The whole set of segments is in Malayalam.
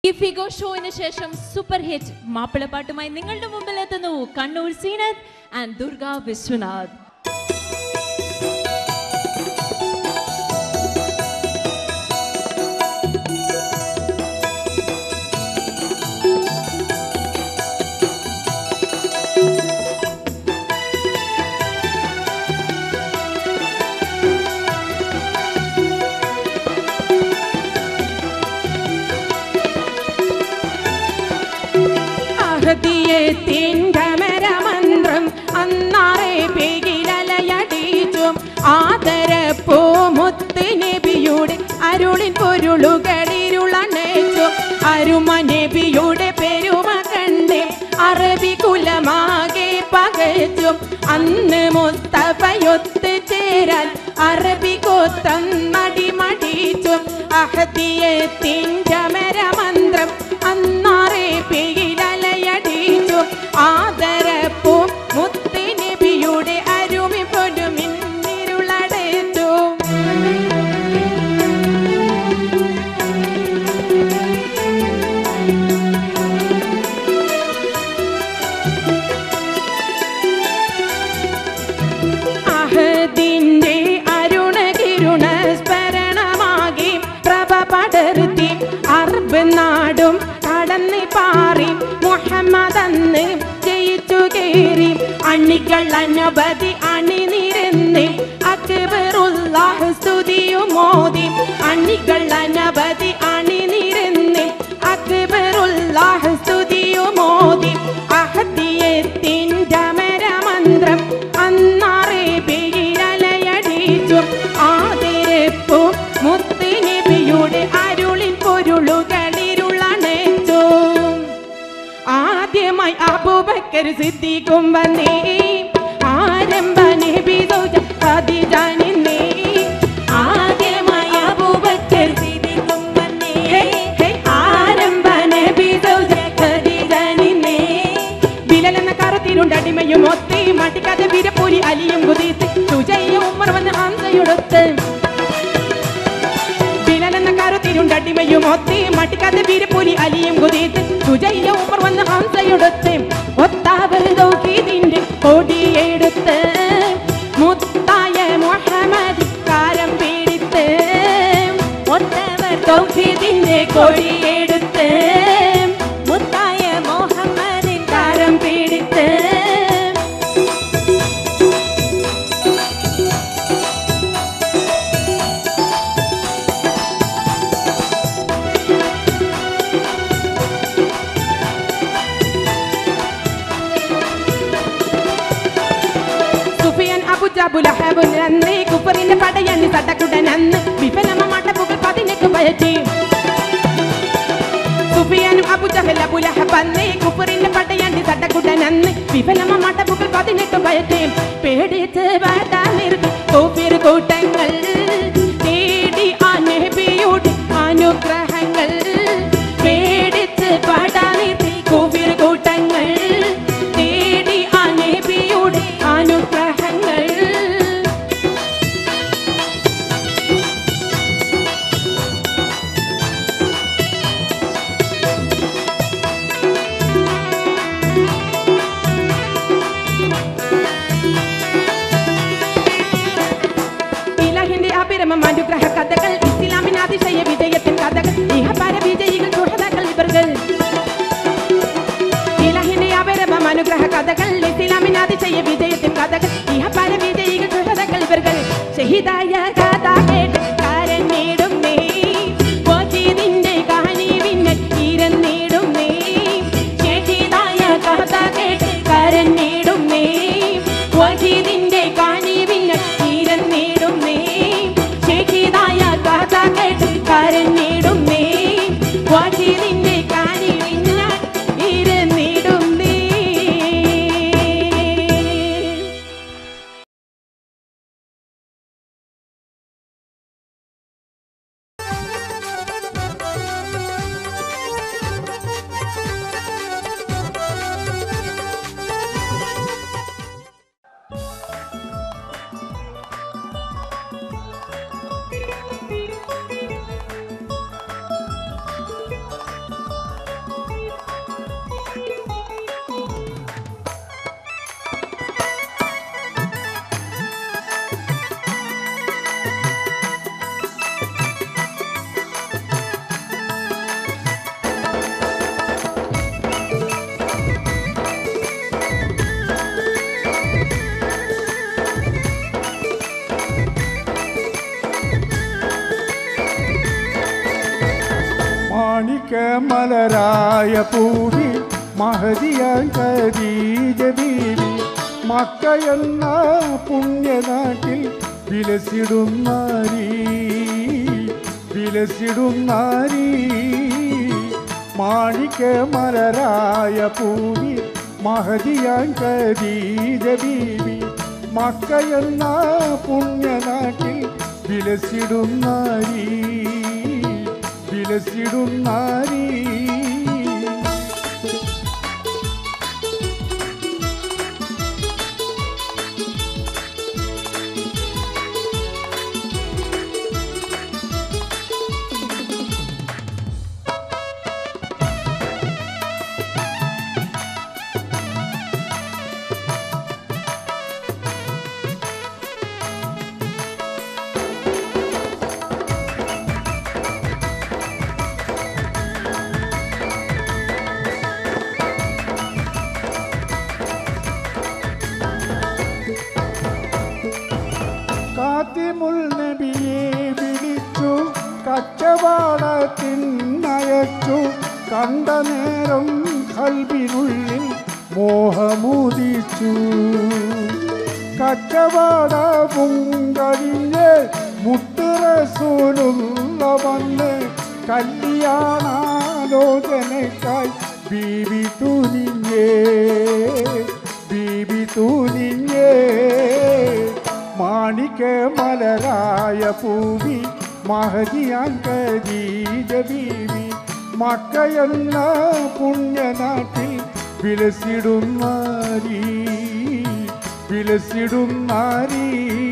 ഈ ഫിഗോ ഷോയിന് ശേഷം സൂപ്പർ ഹിറ്റ് മാപ്പിളപ്പാട്ടുമായി നിങ്ങളുടെ മുമ്പിൽ എത്തുന്നു കണ്ണൂർ സീനത്ത് ആൻഡ് ദുർഗ വിശ്വനാഥ് അഹദിയത്തിൻ്റെ മരമന്ത്രം അന്നാറെ പേകിലലയടിച്ചും ആദരപ്പൂ മുത്ത് നബിയുടെ അരുളിൻ പൊരുളുകളിരുളണച്ചു അരുമ നബിയുടെ പെരുമ കണ്ട് അറബി കുലമാകെ പകച്ചും അന്ന് മുസ്തഫയൊത്ത് ചേരാൻ അറബി കോത്തം മടിമടിച്ചും അഹദിയത്തിൻ്റെ മരമന്ത്രം അന്നാറെ പേയിലലയടിച്ചു ആദരപ്പൂ മുത്ത് നബിയുടെ അരുമി പൊരുമിന്നിരുളടച്ചു അഹദിന്റെ അരുണകിരുണ സ്മരണമാകി പ്രഭ പടർത്തി അർബ് നാടും കടന്ന് പാറി മുഹമ്മദ് അന്ന് ജയിച്ചു കയറി അണികൾ അനവധി അണിനിരന്ന് അക്ബറുല്ലാഹ് സ്തുതിയും മോദി അണികൾ അനവധി അണിനിരന്ന് അക്ബറുല്ലാഹ് സ്തുതിയും മോദി അഹദിയത്തിൻ്റെ മരമന്ത്രം അന്നാറെ പേരിലയടിച്ചു ആദരപ്പു മുത്ത് നബിയുടെ അരുളിൻ പൊരുളുകളിരുളണച്ചു ആദ്യമായി അബൂബക്കർ സിദ്ദീഖും വന്നേ ആരംഭ നബി സൗജ ഖദീജ നിന്നേ ആദ്യമായി അബൂബക്കർ സിദ്ദീഖും വന്നേ ഹേ, ആരംഭ നബി സൗജ ഖദീജ നിന്നേ ബിലൽ എന്ന കറുത്തിരുണ്ടടിമയും ഒത്തി മടിക്കാതെ വീരപ്പൂരി അലിയും കുതിത്ത് സുജയും ഉമ്മർ വന്ന് ഹംസയൊടുത്ത് ബിലൽ എന്ന കറുത്തിരുണ്ടടിമയും ഒത്തി മടിക്കാതെ വീരപ്പൂരി അലിയും കുതിത്ത് സുജയിലെ ഉമ്മർ വന്ന് ഹംസയൊടുത്ത് ഒത്താവൽ ദൗഹീദിന്റെ കൊടിയെടുത്ത് മുത്തായ മുഹമ്മദ് കാരം പിടിത്ത് ഒത്തവർ ദൗഹീദിന്റെ കൊടിയെടുത്ത് മുത്തായ മുഹമ്മദിൻ കാരം പിടിത്ത് സുഫിയൻ അബുജാബുലഹബുൽ അന്ന് കുപ്പറിന്റെ പടയണ്ണി തട്ടക്കുടൻ അന്ന് വിഫലമ മട്ടപ്പുകൾ പതിനെട്ട് പയറ്റി സുഫിയാനും അബുജഹൽ അബുലഹബ് അന്ന് കുപ്പറിന്റെ പടയണ്ണി തട്ടക്കുടൻ അന്ന് വിഫലമ മട്ടപ്പുകൾ പതിനെട്ട് പയറ്റി പേടിച്ച് വേണ്ട നിർത്തി കോപ്പിർ കൂട്ടങ്ങൾ തേടി ആ നബിയുടെ അനുഗ്രഹങ്ങൾ പേടിച്ച് പാടാ നിർത്തി കോപ്പിർ കൂട്ടങ്ങൾ തേടി ആ നബിയുടെ അനുഗ്രഹങ്ങൾ ഇലാഹിന്റെ അഭിരമം അനുഗ്രഹ കഥകൾ ഇസ്ലാമിന് അതിശയ വിജയത്തിൻ കഥകൾ ഇഹപാര വിജയികൾ സുഹൃതാക്കൾ ഇവர்கள் ഇലാഹിന്റെ അഭിരമം അനുഗ്രഹ കഥകൾ ഇസ്ലാമിന് അതിശയ വിജയത്തിൻ കഥകൾ ഇഹപാര വിജയികൾ സുഹൃതാക്കൾ ഇവர்கள் ഷഹിദായ കഥ കേട്ട് കരഞ്ഞിടും നീ വജീദിന്റെ കഹനീവിനെ ഇരന്നിടും നീ ഷഹിദായ കഥ കേട്ട് കരഞ്ഞിടും നീ വജീദിന്റെ കഹനീവിനെ ഇരന്നിടും നീ ഷഹിദായ കഥ കേട്ട് കരഞ്ഞിടും നീ വജീദിന്റെ കഹനീവിനെ ഇരന്നിടും നീ മാണിക്യമലരായ പൂവി മഹതിയാൻ ഖദീജ ബീവി മക്ക എന്ന പുണ്യനാട്ടിൽ വിലസിടുന്നാരീ വിലസിടുന്നാരീ മാണിക്യമലരായ പൂവി മഹതിയാൻ ഖദീജ ബീവി മക്ക എന്ന പുണ്യനാട്ടിൽ വിലസിടുന്നാരീ വിലസിടുന്നാരീ കാത്തിമുൽ നബിയെ വിളിച്ചു കച്ചവാടത്തിനയച്ചു കണ്ട നേരം കൽബിനുള്ളിൽ മോഹമുദിച്ചു കച്ചവാടവും കഴിഞ്ഞ് മുത്തുറസൂലുള്ള വന്ന് കല്യാണാലോചനയ്ക്കായി ബീവി തുനിഞ്ഞേ ബീവി തുനിഞ്ഞേ മാണിക്ക മലരായ പൂവി മഹതിയാൻ കദീജ ബീവി മക്കയെന്ന പുണ്യനാട്ടിൽ വിലസിടുന്നാരീ വിലസിടുന്നാരീ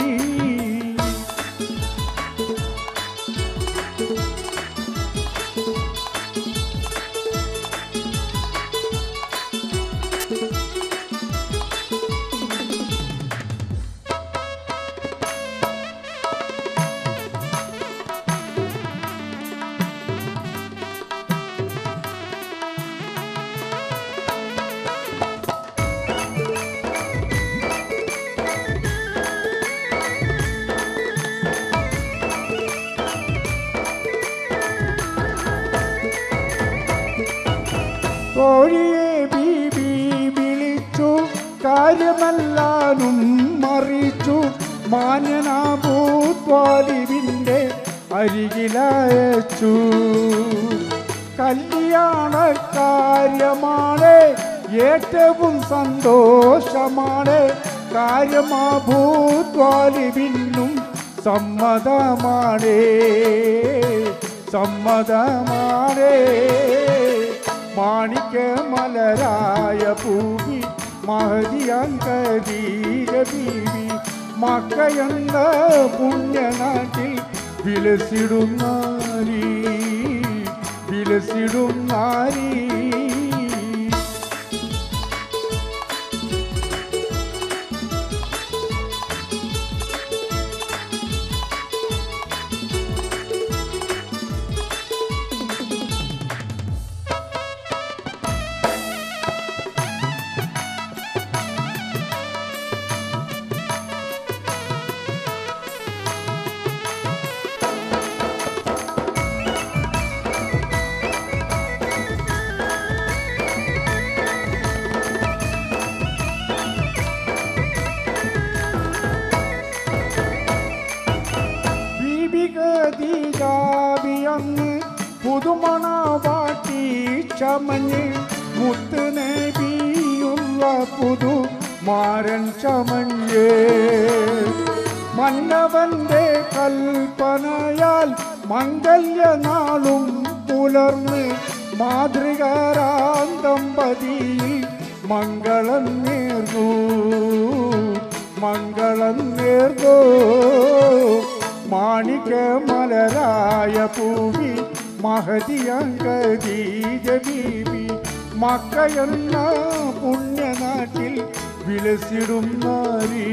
കോഴിയെ ബീബി വിളിച്ചു കാര്യമല്ലാനും മറിച്ചു മാന്യനാഭൂത്വാലിവിൻ്റെ അരികിലയച്ചു കല്യാണ കാര്യമാണ് ഏറ്റവും സന്തോഷമാണ് കാര്യമാഭൂത്വാലിവിനും സമ്മതമാണേ സമ്മതമാണേ മാണിക്ക മലരായ പൂവി മഹതിയാൻ കദീജ ബീവി മക്കയെന്ന പുണ്യനാട്ടിൽ വിലസിടുന്നാരീ വിലസിടുന്നാരീ ബീബികീകാവിയന്ന് പുതുമണവാട്ടി ചമഞ്ഞ് മുത്ത് നബിയുള്ള പുതു മാരൻ ചമഞ്ഞ് മന്നവന്റെ കൽപ്പനയാൽ മംഗല്യനാളും പുലർന്ന് മാതൃകാരാം ദമ്പതിയിൽ മംഗളം നേർന്നു മംഗളം നേർന്നു മാണിക്ക മലരായ പൂവി മഹതിയങ്കദീജ ബീവി മക്കയെന്ന പുണ്യനാട്ടിൽ വിലസിടും നാരീ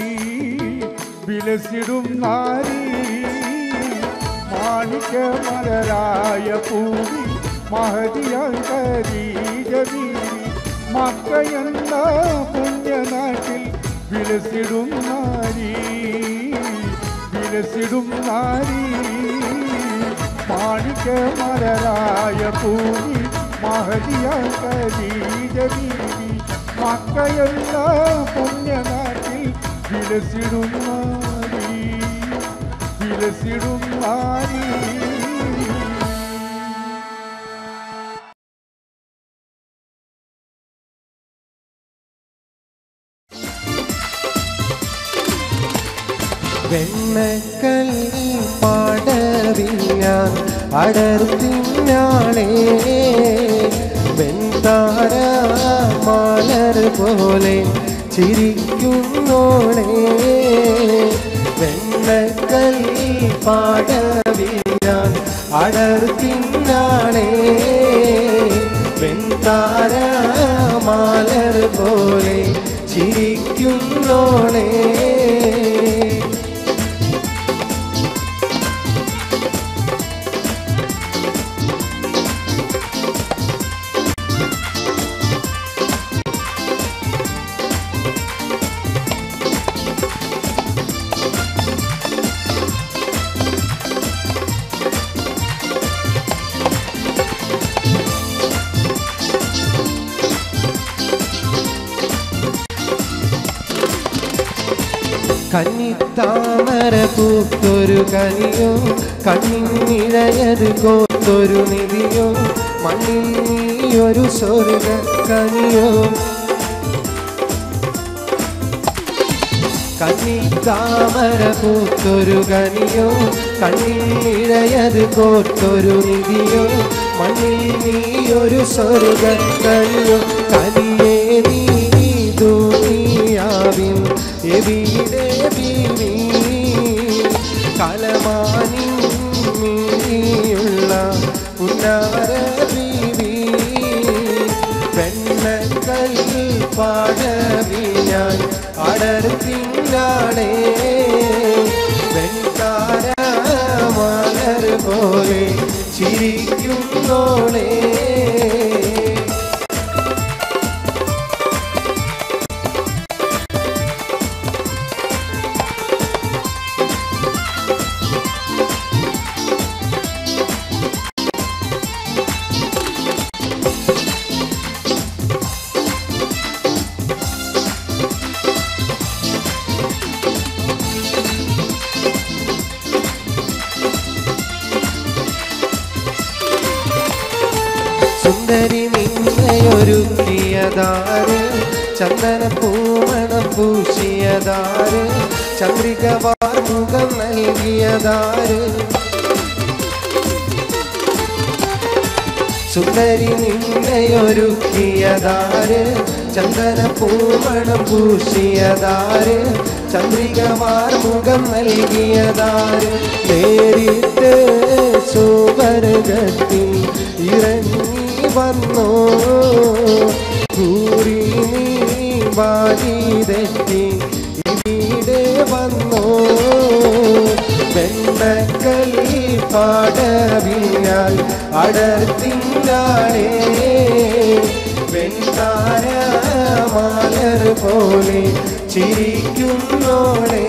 വിലസിടും നാരീ മാണിക്ക മലരായ പൂവി മഹതിയങ്കദീജ ബീവി മക്കയെന്ന പുണ്യനാട്ടിൽ വിലസിടും നാരീ വിലസിടും നാരീ മാണിക്ക മലരായ പൂവി മഹതിയ കലീജ ബീവി മക്കയെന്ന പുണ്യനാട്ടിൽ വിലസിടുന്നാരി വിലസിടുന്നാരി വെണ്ണക്കല്ലി പാടവിഞ്ഞ അടർത്തിഞ്ഞാളേ വെൺതാര മാലർ പോലെ ചിരിക്കുന്നോളേ വെണ്ണക്കല്ലി പാടവിഞ്ഞ അടർത്തിഞ്ഞാളേ വെൺതാര മാലർ പോലെ ചിരിക്കുന്നോളേ കന്നിത്താമര പൂത്തൊരു കനിയോ കണ്ണിനിഴയത് കോത്തൊരു നിധിയോ മണ്ണിൽ നീയൊരു സ്വർഗ കനിയോ കന്നിത്താമര പൂത്തൊരു കനിയോ കണ്ണിനിഴയത് കോത്തൊരു നിധിയോ മണ്ണിൽ നീയൊരു സ്വർഗ കനിയോ കനിയേ നീ ദുനിയാവിൻ എവിടെ ബീവി കലമാനിൻ മീയുള്ള ഉന്നാര ബീവി വെണ്ണക്കൽ പാടവിയാൻ അടർത്തിങ്കാളേ വെൺതാര മലർ പോലെ ചിരിക്കുന്നോളേ സുന്ദരി നിന്നയൊരുക്കിയതാര് ചന്ദന പൂമണം പൂശിയതാര് ചന്ദ്രിക വാർമുഖം നൽകിയതാര് സുന്ദരി നിന്നയൊരുക്കിയതാര് ചന്ദന പൂമണം പൂശിയതാര് ചന്ദ്രിക വാർമുഖം നൽകിയതാര് നേരിട്ട് സുവർഗത്തിൽ ഇറങ്ങി വന്നോ കൂറി നീ വാരി തെറ്റി ഇവിടെ വന്നോ വെണ്ണക്കല്ലി പാടവിയാൽ അടർത്തിങ്കാളേ വെൺതാര മാലർ പോലെ ചിരിക്കുന്നോളേ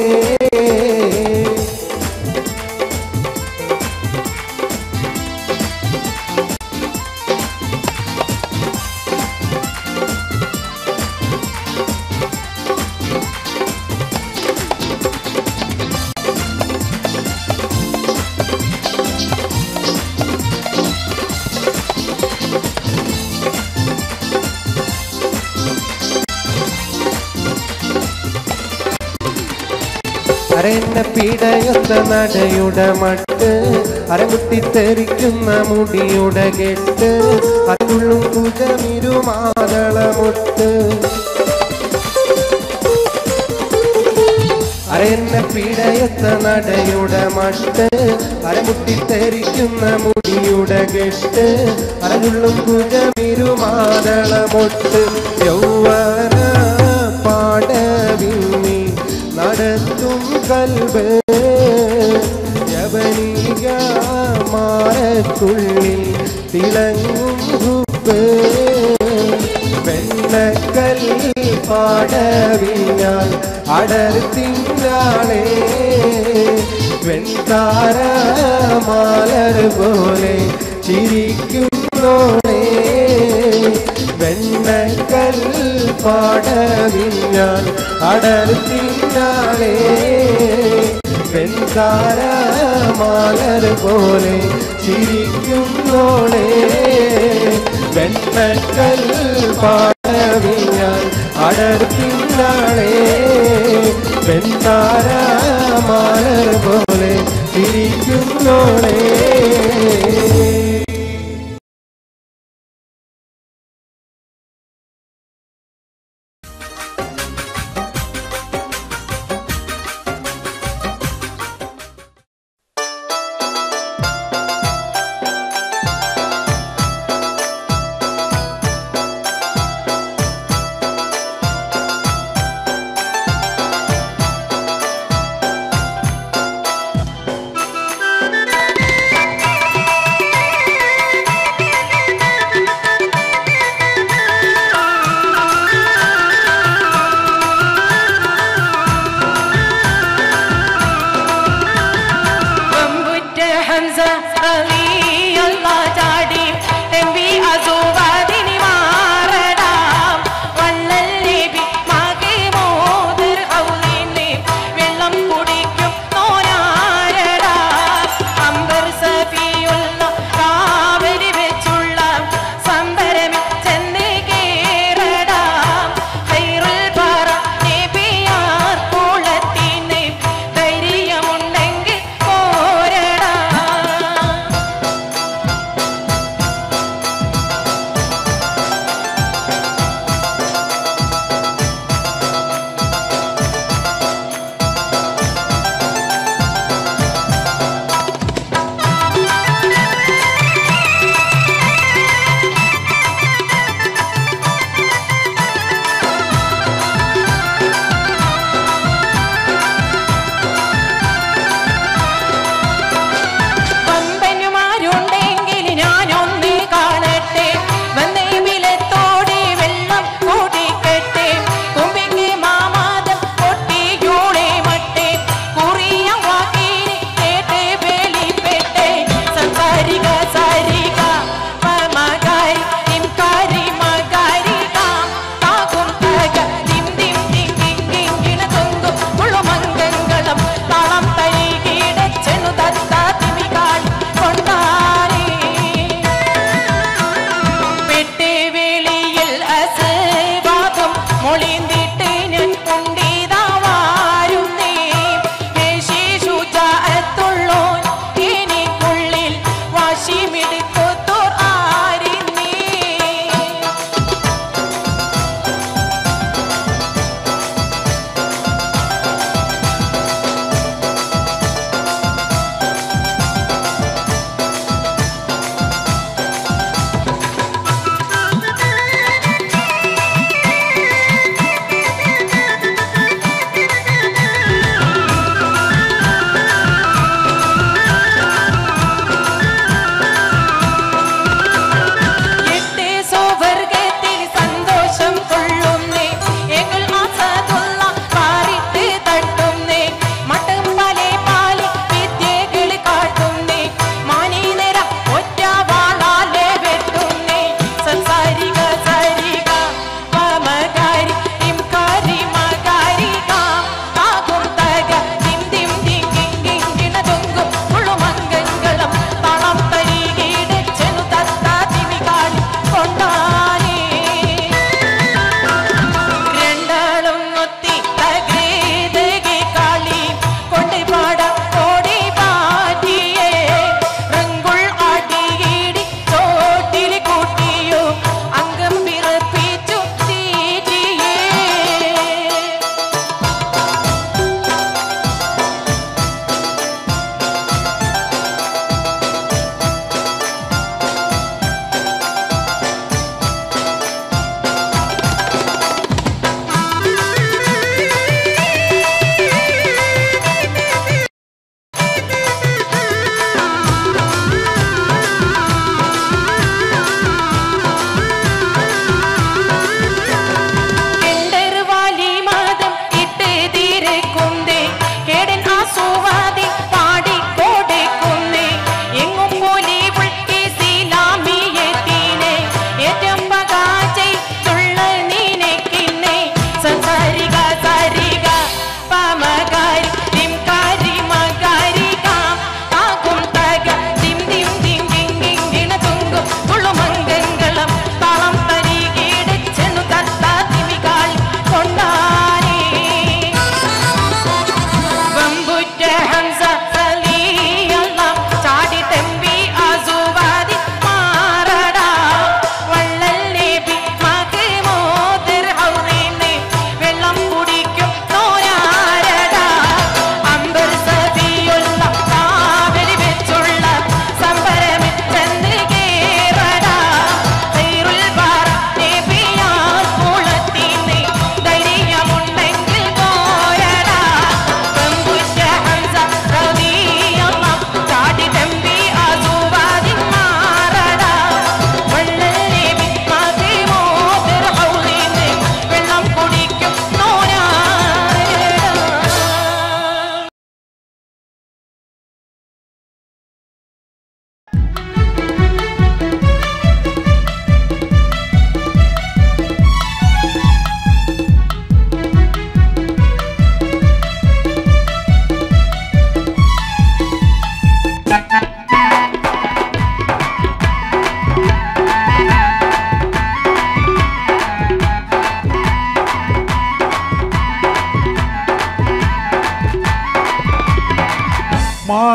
അരന്ന പിടയൊത്ത നടയുടെ മട്ട് അരമുട്ടിത്തെറിക്കുന്ന മുടിയുടെ കെട്ട് അതുള്ളും കുജമിരുമാതളമൊട്ട് അരന്ന പിടയത്ത നടയുടെ മട്ട് അരമുട്ടിത്തെറിക്കുന്ന മുടിയുടെ കെട്ട് അരമുള്ളും കുജമിരുമാതളമൊട്ട് യൗവന പാടവിന്നി നടത്തും കൽബ് യവനിക മാറക്കുള്ളിൽ തിളങ്ങും ഹുബ് വെണ്ണക്കൽ പാടവിഞ്ഞാൽ അടർത്തിങ്കാളേ വെൺതാര മാലർ പോലെ ചിരിക്കുന്നോളേ വെണ്ണക്കൽ പാടവിഞ്ഞാൽ അടർത്തിനാളേ വെൺതാര മാലർ പോലെ ചിരിക്കുന്നോളേ വെണ്ണക്കൽ പാടവിഞ്ഞാൽ അടർത്തിനാളേ വെൺതാര മാലർ പോലെ ചിരിക്കുന്നോളേ അമ്പുറ്റ ഹംസ അലിയല്ല ചാടി എമ്പി അസുവാദിനി മാറടാം വള്ളൽ നബി മകെ മോദർ ഔലിനെ വെള്ളം കുടിക്കും നോനാരടാ അമ്പർ സഫിയുള്ള കാവരി വെച്ചുള്ള സമ്പരമി ചെന്ന് കേറടാ ഹൈറുൽ പറ നബിയാർ കുളത്തിന് ധൈര്യമുണ്ടെങ്കിൽ പോരടാ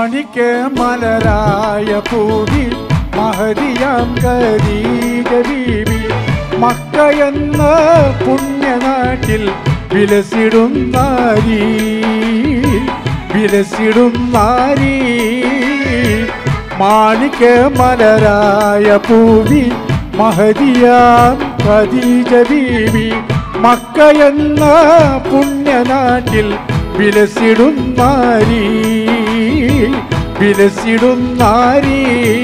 മാണിക്ക മലരായ പൂവി മഹതിയാം കരീജ ബീവി മക്ക എന്ന പുണ്യനാട്ടിൽ വിലസിടുന്നാരി വിലസിടുന്നാരി മാണിക്ക മലരായ പൂവി മഹതിയാം ഖദീജ ബീവി മക്ക എന്ന പുണ്യനാട്ടിൽ വിലസിടുന്നാരി വിലസിടുന്നാരി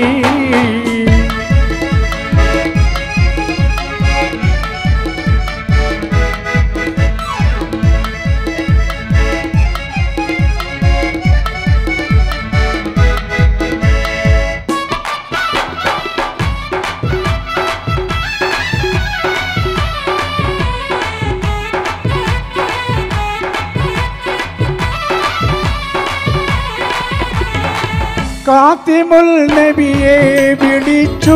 കാത്തിമുൽ നബിയെ വിളിച്ചു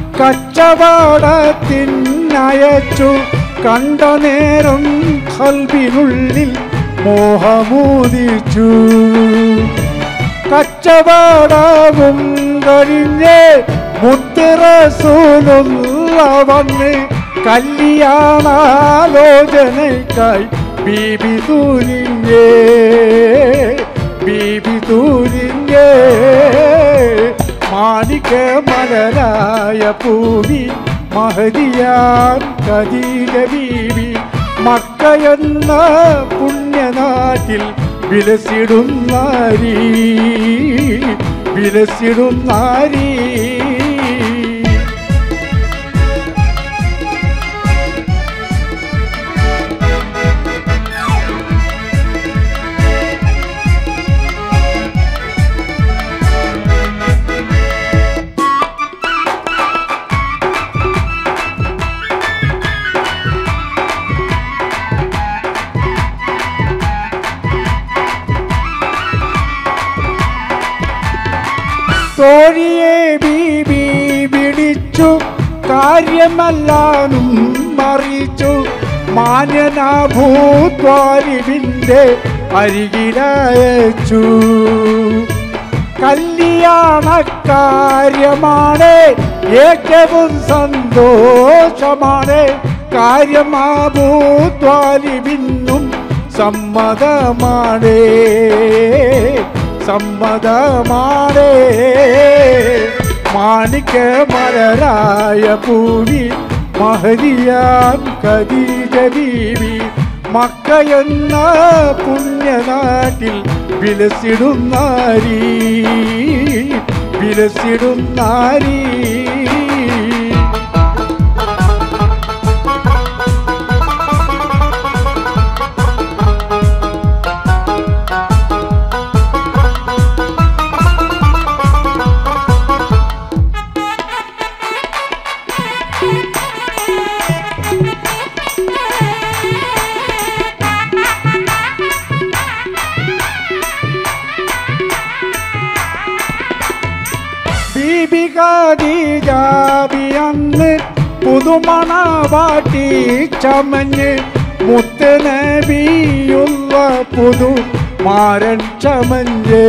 കച്ചവടത്തിനയച്ചു കണ്ട നേരം കൽബിനുള്ളിൽ മോഹമൂതിച്ചു കച്ചവടവും കഴിഞ്ഞ് മുത്തിറസൂലുള്ള വന്ന് കല്യാണാലോചനയ്ക്കായി ബീബി തൂലിഞ്ഞേ ബീബി തൂലിഞ്ഞേ മാണിക്ക മലരായ പൂവി മഹതിയാൻ കദീജ ബീവി മക്ക എന്ന പുണ്യനാട്ടിൽ വിലസിടുന്നാരി വിലസിടുന്നാരി തോഴിയെ ബീബി വിളിച്ചു കാര്യമല്ലാനും അറിയിച്ചു മാന്യനാഭൂത്വാരിവിന്റെ അരികിലയച്ചു കല്യാണക്കാര്യമാണ് ഏറ്റവും സന്തോഷമാണ് കാര്യമാഭൂത്വാലിവിന്നും സമ്മതമാണ് സമ്മതമാണ് മാണിക്ക മലരായ പൂവി മഹരിയാം കദീജ ബീവി മക്ക എന്ന പുണ്യനാട്ടിൽ വിലസിടുന്നാരി വിലസിടുന്നാരി ബീബി ഖദീജാബി അന്ന് പുതുമണവാട്ടി ചമഞ്ഞ് മുത്ത് നബിയുള്ള പുതു മാരൻ ചമഞ്ഞ്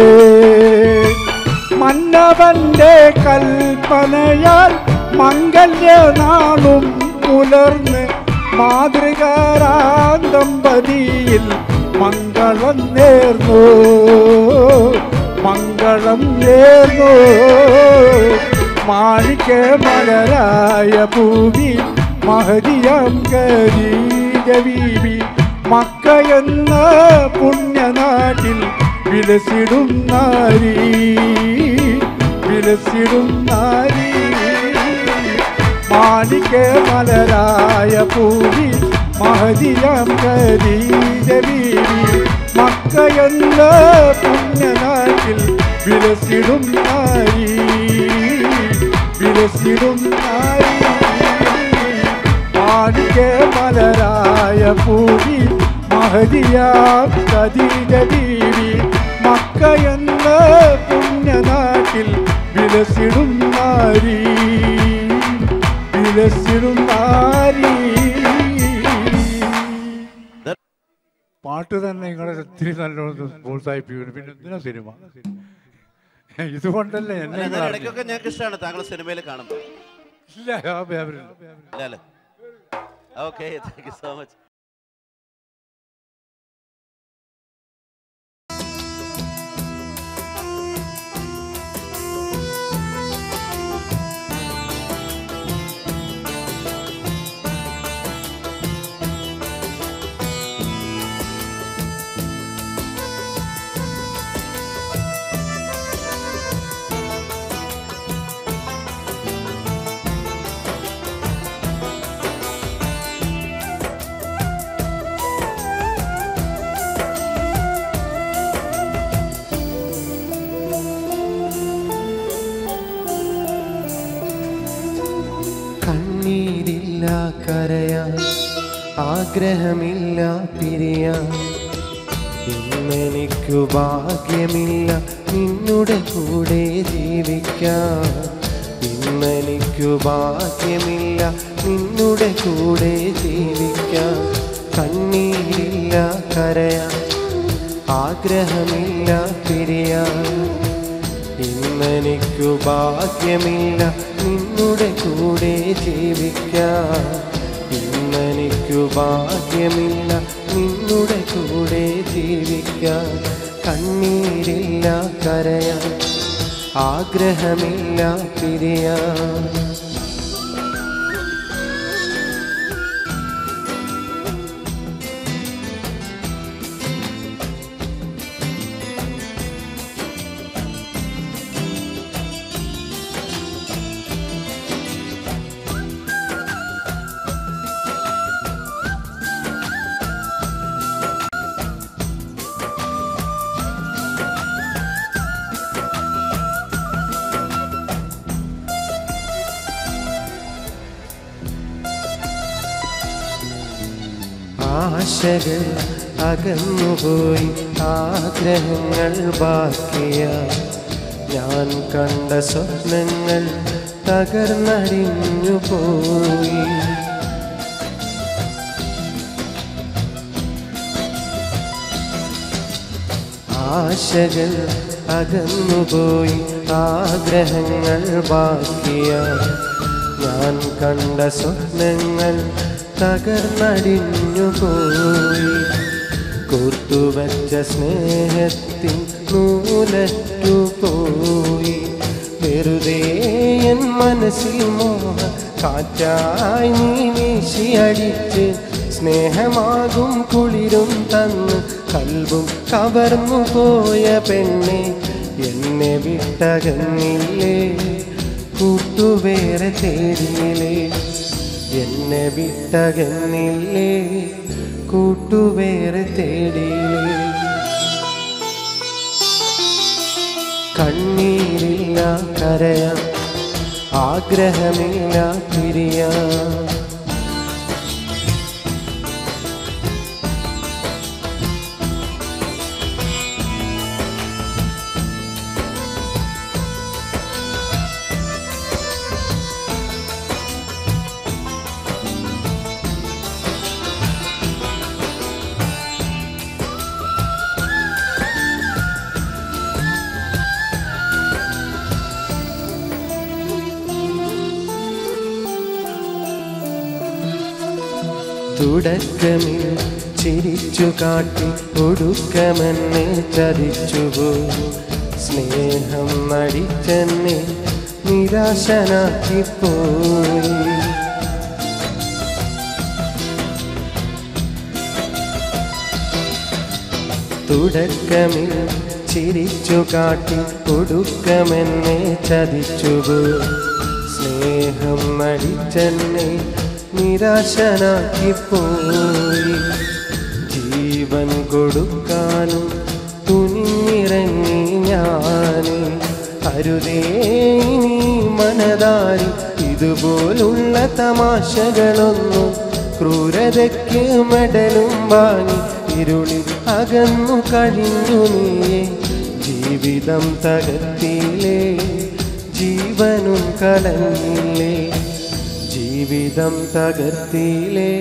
മന്നവന്റെ കൽപ്പനയാൽ മംഗല്യനാളും പുലർന്ന് മാതൃകാരാം ദമ്പതിയിൽ മംഗളം നേർന്നു മംഗളം നേർന്നു മാണിക്ക മലരായ ഭൂമി മഹതിയാം കരീജ ബീവി മക്ക എന്ന പുണ്യനാട്ടിൽ വിലസിടും നാരി വിലസിടും നാരി മാണിക്ക മലരായ പൂവി മഹതിയാം കരീജ ബീവി മക്ക എന്ന പുണ്യനാട്ടിൽ വിലസിടും നാരി വിലസിടും നാരി മാണിക്ക മലരായ പൂവി മഹതിയാം കദീജ ബീവി മക്ക എന്ന പുണ്യനാട്ടിൽ വിലസിടും നാരി വിലസിടും നാരി പാട്ട് തന്നെ നിങ്ങളെ ഒത്തിരി നല്ലോണം പ്രോത്സാഹിപ്പിക്കുന്നു പിന്നെ എന്തിനാ സിനിമ ഇതുകൊണ്ടല്ലേ എന്നെ അല്ല, നിങ്ങൾ എന്നാലും അറിഞ്ഞത്. ഇടയ്ക്കൊക്കെ ഞങ്ങൾക്ക് ഇഷ്ടമാണ് താങ്കൾ സിനിമയിൽ കാണുമ്പോൾ ഇല്ല ആ വ്യാപാരം ഇല്ല അല്ലേ okay thank you so much കണ്ണീരില്ല കരയാൻ ആഗ്രഹമില്ല പിരിയാൻ ഇന്നെനിക്കു ഭാഗ്യമില്ല നിന്നുടെ കൂടെ ജീവിക്കാൻ ഇന്നെനിക്കു ഭാഗ്യമില്ല നിന്നുടെ കൂടെ ജീവിക്കാൻ കണ്ണീരില്ല കരയാൻ ആഗ്രഹമില്ല പിരിയാൻ ഇന്നെനിക്കു ഭാഗ്യമില്ല നിന്നുടെ കൂടെ ജീവിക്കാൻ ഇന്നെനിക്കു ഭാഗ്യമില്ല നിന്നുടെ കൂടെ ജീവിക്കാൻ കണ്ണീരില്ല കരയാൻ ആഗ്രഹമില്ല പിരിയാൻ ആശകൾ അകന്നുപോയി ആഗ്രഹങ്ങൾ ബാക്കിയ ഞാൻ കണ്ട സ്വപ്നങ്ങൾ തകർന്നടിഞ്ഞു പോയി ആശകൾ അകന്നുപോയി ആഗ്രഹങ്ങൾ ബാക്കിയ ഞാൻ കണ്ട സ്വപ്നങ്ങൾ തകർന്നടിഞ്ഞു പോയി കൂർത്തുവച്ച സ്നേഹത്തിൻ നൂലറ്റു പോയി വെറുതെ എൻ മനസ്സിൽ മോഹ കാറ്റായി നീ വീശിയടിച്ച് സ്നേഹമാകും കുളിരും തന്ന് കൽവും കവർന്നു പോയ പെണ്ണെ എന്നെ വിട്ടകന്നില്ലേ കൂട്ടുവേറെ തേടിയില്ലേ എന്നെ വിട്ടകന്നില്ലേ കൂട്ടുവേറെ തേടിയില്ലേ കണ്ണീരില്ല കരയാൻ ആഗ്രഹമില്ല പിരിയാൻ തുടക്കമിൽ ചിരിച്ചു കാട്ടി ഒടുക്കമെന്നെ ചതിച്ചുപോയി സ്നേഹം നടിച്ചെന്നെ നിരാശനാക്കിപ്പോയി തുടക്കമിൽ ചിരിച്ചു കാട്ടി ഒടുക്കമെന്നെ ചതിച്ചുപോയി സ്നേഹം നടിച്ചെന്നെ നിരാശനാക്കിപ്പോയി ജീവൻ കൊടുക്കാനും തുനിഞ്ഞിറങ്ങി ഞാന് അരുതേ നീ മനതാരി ഇതുപോലുള്ള തമാശകളൊന്നും ക്രൂരതയ്ക്ക് മെഡലും വാങ്ങി ഇരുളിൽ അകന്നു കഴിഞ്ഞു നീയെ ജീവിതം തകർത്തിയിലേ ജീവനും കളഞ്ഞില്ലേ ജീവിതം തകർത്തിയിലേ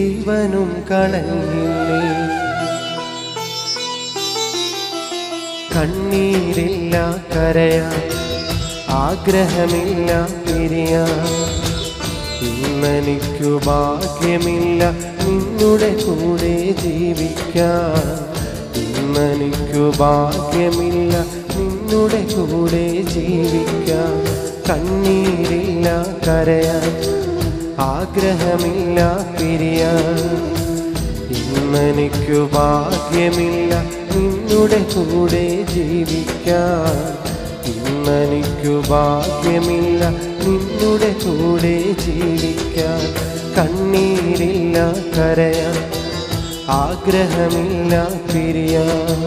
ജീവനും കളഞ്ഞില്ലേ കണ്ണീരില്ല കരയാൻ ആഗ്രഹമില്ല പിരിയാൻ ഇന്നെനിക്കു ഭാഗ്യമില്ല നിന്നുടെ കൂടെ ജീവിക്കാൻ ഇന്നെനിക്കു ഭാഗ്യമില്ല നിന്നുടെ കൂടെ ജീവിക്കാൻ കണ്ണീരില്ല കരയാൻ ആഗ്രഹമില്ല പിരിയാൻ ഇന്നെനിക്കു ഭാഗ്യമില്ല നിന്നുടെ കൂടെ ജീവിക്കാൻ ഇന്നെനിക്കു ഭാഗ്യമില്ല നിന്നുടെ കൂടെ ജീവിക്കാൻ കണ്ണീരില്ല കരയാൻ ആഗ്രഹമില്ല പിരിയാൻ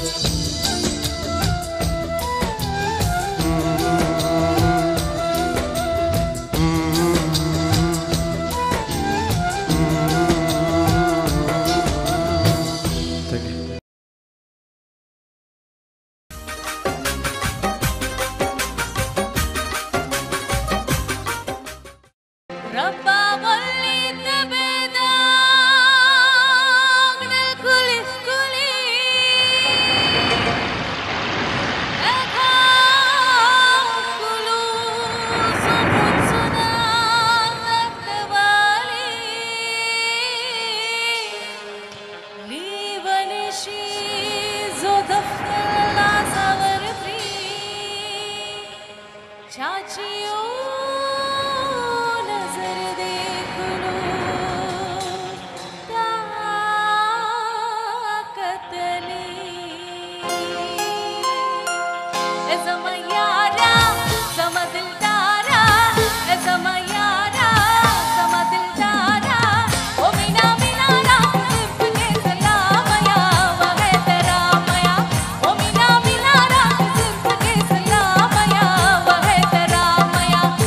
ربا وليت بداغ الكل كلي أكاو كلوس متسنا مكتبالي لي بنشي زودف لا صغر فيه चाचियों नजर देख लो ताकतली ए समयारा समदिलदारा ए समयारा समदिलदारा ओ मीना मीनारा सिर्फ के सलामया वहे तेरा मया ओ मीना मीनारा सिर्फ के सलामया वहे तेरा मया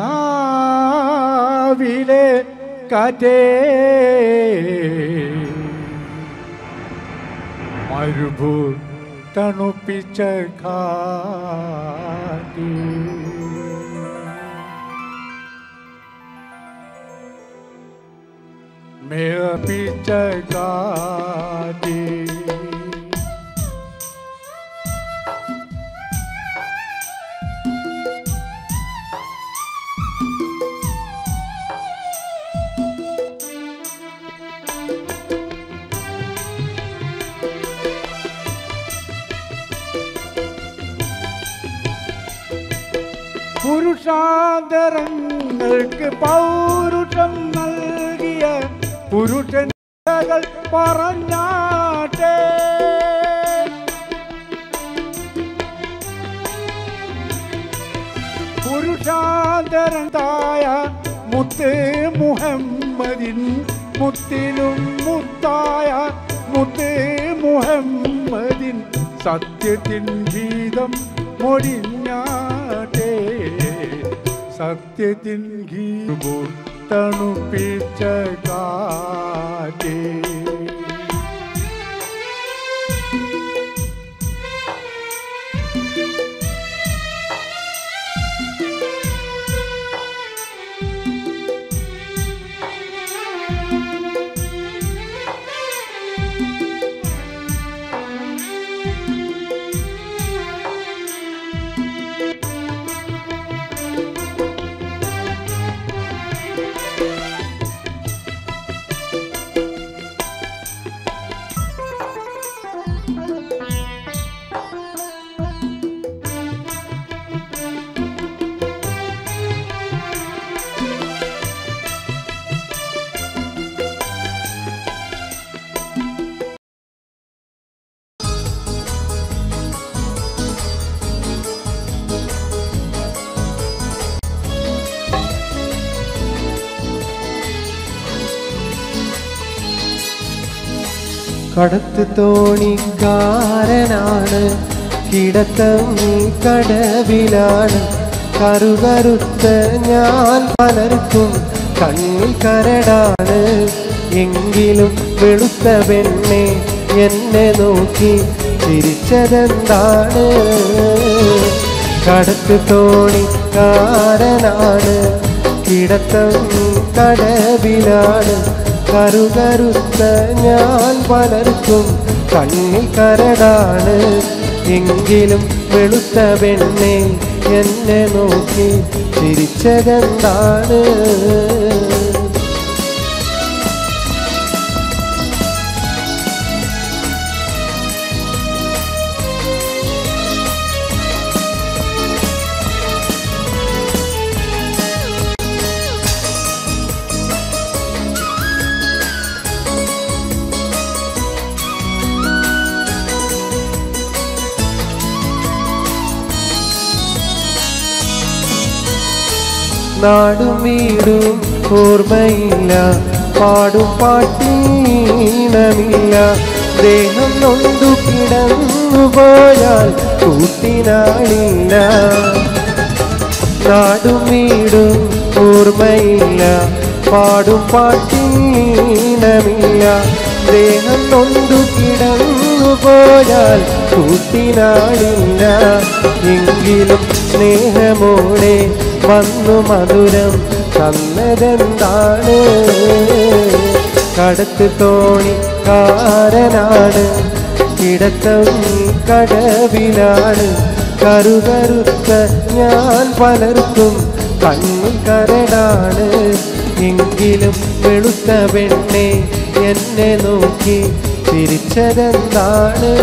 രാവിലെ കാറ്റേ മരുഭൂ തണുപ്പിച്ച കാറ്റേ മേപ്പിച്ച കാറ്റേ പുരുഷാന്തരങ്ങൾക്ക് പൗരുഷം നൽകിയ പുരുഷകൾ പറഞ്ഞാട്ടെ പുരുഷാന്തരന്തായ മുത്ത് മുഹമ്മദിൻ മുത്തിലും മുത്തായ മുത്ത് മുഹമ്മദിൻ സത്യത്തിൻ ഗീതം മൊഴിഞ്ഞാട്ടെ സത്യത്തിൻ ഗീതം തണുപ്പിച്ച കാറ്റേ കടത്ത് തോണിക്കാരനാണ് കിടത്തം കടവിലാണ് കറുകറുത്ത ഞാൻ പലർക്കും കണ്ണിൽ കരടാണ് എങ്കിലും വെളുത്ത പെണ്ണെ എന്നെ നോക്കി ചിരിച്ചതെന്താണ് കടത്ത് തോണിക്കാരനാണ് കിടത്തം കടവിലാണ് കറുകറുത്ത ഞാൻ പലർക്കും കണ്ണിൽ കരടാണ് എങ്കിലും വെളുത്ത പെണ്ണെ എന്നെ നോക്കി ചിരിച്ചതെന്താണ് നാടും വീടും ഓർമ്മയില്ല പാടും പാട്ടീണമില്ല ദേഹം നൊന്തു കിടന്നു പോയാൽ കൂട്ടിനാളില്ല നാടും വീടും ഓർമ്മയില്ല പാടും പാട്ടീണമില്ല ദേഹം നൊന്തു കിടന്നു പോയാൽ കൂട്ടിനാളില്ല എങ്കിലും സ്നേഹമോടെ വന്നു മധുരം തന്നതെന്താണ് കടത്ത് തോണിക്കാരനാണ് കിടത്തം കടവിലാണ് കറുകറുത്ത ഞാൻ പലർക്കും കണ്ണിൽ കരടാണ് എങ്കിലും വെളുത്ത പെണ്ണെ എന്നെ നോക്കി തിരിച്ചതെന്താണ്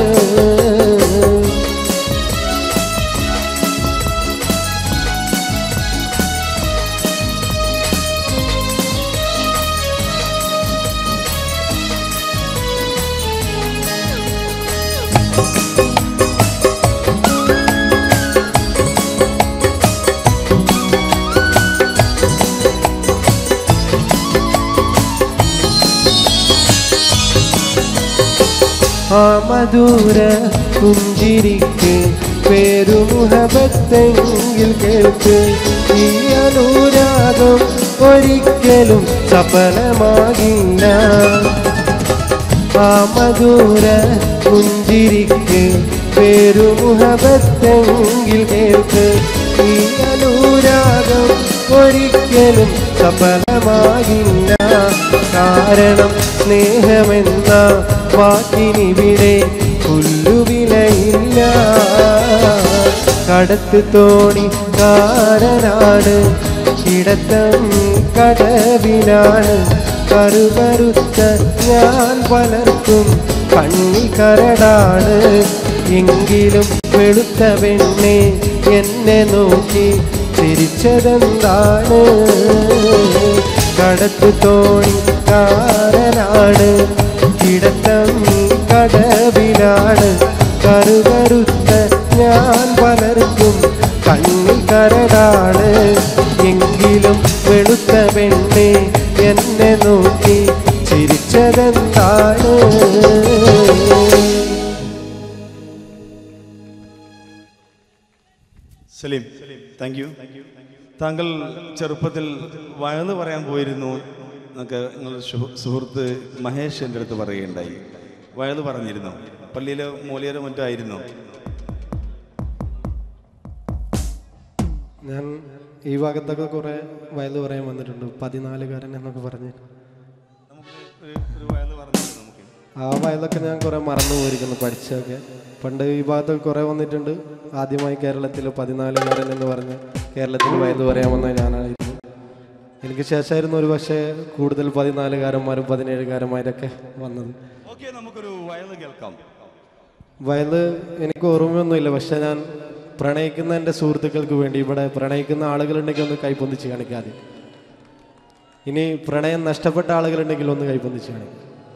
ആ മധുര പുഞ്ചിരിക്ക് പേരുമുഹബത്തെങ്കിൽ കേൾക്ക് ഈ അനുരാഗം ഒരിക്കലും സഫലമാകില്ല ആ മധുര പുഞ്ചിരിക്ക് പേരുമുഹബത്തെങ്കിൽ കേൾക്ക് ഈ അനുരാഗം ഒരിക്കലും സഫലമാകില്ല കാരണം സ്നേഹമെന്ന വാക്കിനിവിടെ പുല്ലുവിലയില്ല കടത്ത് തോണി കാരനാണ് കിടത്തം കടവിലാണ് കറുകറുത്ത ഞാൻ പലർക്കും കണ്ണി കരടാണ് എങ്കിലും വെളുത്ത പെണ്ണെ എന്നെ നോക്കി ചിരിച്ചതെന്താണ് കടത്തു തോണി കാരനാണ് കിടത്തം കടവിലാണ് കറുകറുത്ത ഞാൻ പലർക്കും കണ്ണിൽ കരടാണ് എങ്കിലും വെളുത്ത പെണ്ണെ എന്നെ നോക്കി ചിരിച്ചതെന്താണ് സലീം താങ്ക് യു താങ്കൾ ചെറുപ്പത്തിൽ വയന്ന് പറയാൻ പോയിരുന്നു എന്നൊക്കെ നിങ്ങളുടെ സുഹൃ- സുഹൃത്ത് മഹേഷ് എൻ്റെ അടുത്ത് പറയുകയുണ്ടായി വയത് പറഞ്ഞിരുന്നു പള്ളിയിലെ മൂലിയരോ മറ്റോ ആയിരുന്നു ഞാൻ ഈ ഭാഗത്തൊക്കെ കുറേ വയല് പറയാൻ വന്നിട്ടുണ്ട് പതിനാലുകാരൻ എന്നൊക്കെ പറഞ്ഞ് നമുക്ക് ഒരു ഒരു വയത് പറഞ്ഞു നമുക്ക് ആ വയലൊക്കെ ഞാൻ കുറേ മറന്നു പോയിരിക്കുന്നു പഠിച്ചതൊക്കെ പണ്ട് ഈ ഭാഗത്തൊക്കെ കുറേ വന്നിട്ടുണ്ട് ആദ്യമായി കേരളത്തിൽ പതിനാലുകാരൻ എന്ന് പറഞ്ഞ് കേരളത്തിൽ വയല് പറയാൻ വന്ന ഞാനായിരുന്നു എനിക്ക് ശേഷമായിരുന്നു ഒരു പക്ഷേ കൂടുതൽ പതിനാലുകാരന്മാരും പതിനേഴുകാരന്മാരൊക്കെ വന്നത് ഓക്കെ നമുക്കൊരു വയത് കേൾക്കാം വയല് എനിക്ക് ഓർമ്മയൊന്നുമില്ല പക്ഷെ ഞാൻ പ്രണയിക്കുന്ന എൻ്റെ സുഹൃത്തുക്കൾക്ക് വേണ്ടി ഇവിടെ പ്രണയിക്കുന്ന ആളുകളുണ്ടെങ്കിൽ ഒന്ന് കൈപ്പൊന്നിച്ച് കാണിക്കാതെ ഇനി പ്രണയം നഷ്ടപ്പെട്ട ആളുകളുണ്ടെങ്കിൽ ഒന്ന് കൈപ്പൊന്നിച്ച് കാണിക്കും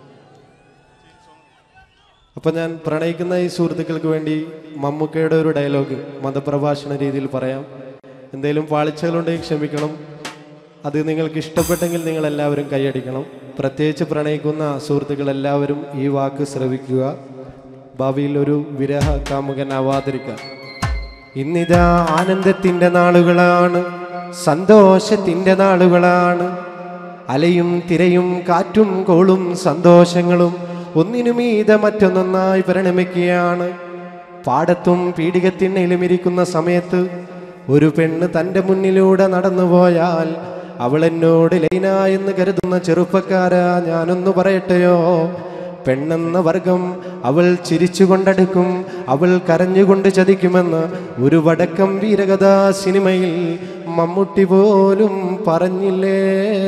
അപ്പം ഞാൻ പ്രണയിക്കുന്ന ഈ സുഹൃത്തുക്കൾക്ക് വേണ്ടി മമ്മൂക്കയുടെ ഒരു ഡയലോഗ് മതപ്രഭാഷണ രീതിയിൽ പറയാം എന്തെങ്കിലും പാളിച്ചകളുണ്ടെങ്കിൽ ക്ഷമിക്കണം അത് നിങ്ങൾക്ക് ഇഷ്ടപ്പെട്ടെങ്കിൽ നിങ്ങൾ എല്ലാവരും കൈയടിക്കണം പ്രത്യേകിച്ച് പ്രണയിക്കുന്ന സുഹൃത്തുക്കൾ എല്ലാവരും ഈ വാക്ക് ശ്രവിക്കുക ഭാവിയിൽ ഒരു വിരഹ കാമുകനാവാതിരിക്കാൻ ഇന്നിതാ ആനന്ദത്തിൻ്റെ നാളുകളാണ് സന്തോഷത്തിൻ്റെ നാളുകളാണ് അലയും തിരയും കാറ്റും കോളും സന്തോഷങ്ങളും ഒന്നിനുമീതെ മറ്റൊന്നൊന്നായി പരിണമിക്കുകയാണ് പാടത്തും പീഡികത്തിണ്ണയിലും ഇരിക്കുന്ന സമയത്ത് ഒരു പെണ്ണ് തൻ്റെ മുന്നിലൂടെ നടന്നുപോയാൽ അവൾ എന്നോട് ലൈന എന്ന് കരുതുന്ന ചെറുപ്പക്കാരാ ഞാനൊന്നു പറയട്ടെയോ പെണ്ണെന്ന വർഗം അവൾ ചിരിച്ചുകൊണ്ടടുക്കും അവൾ കരഞ്ഞുകൊണ്ട് ചതിക്കുമെന്ന് ഒരു വടക്കം വീരകഥാ സിനിമയിൽ മമ്മൂട്ടി പോലും പറഞ്ഞില്ലേ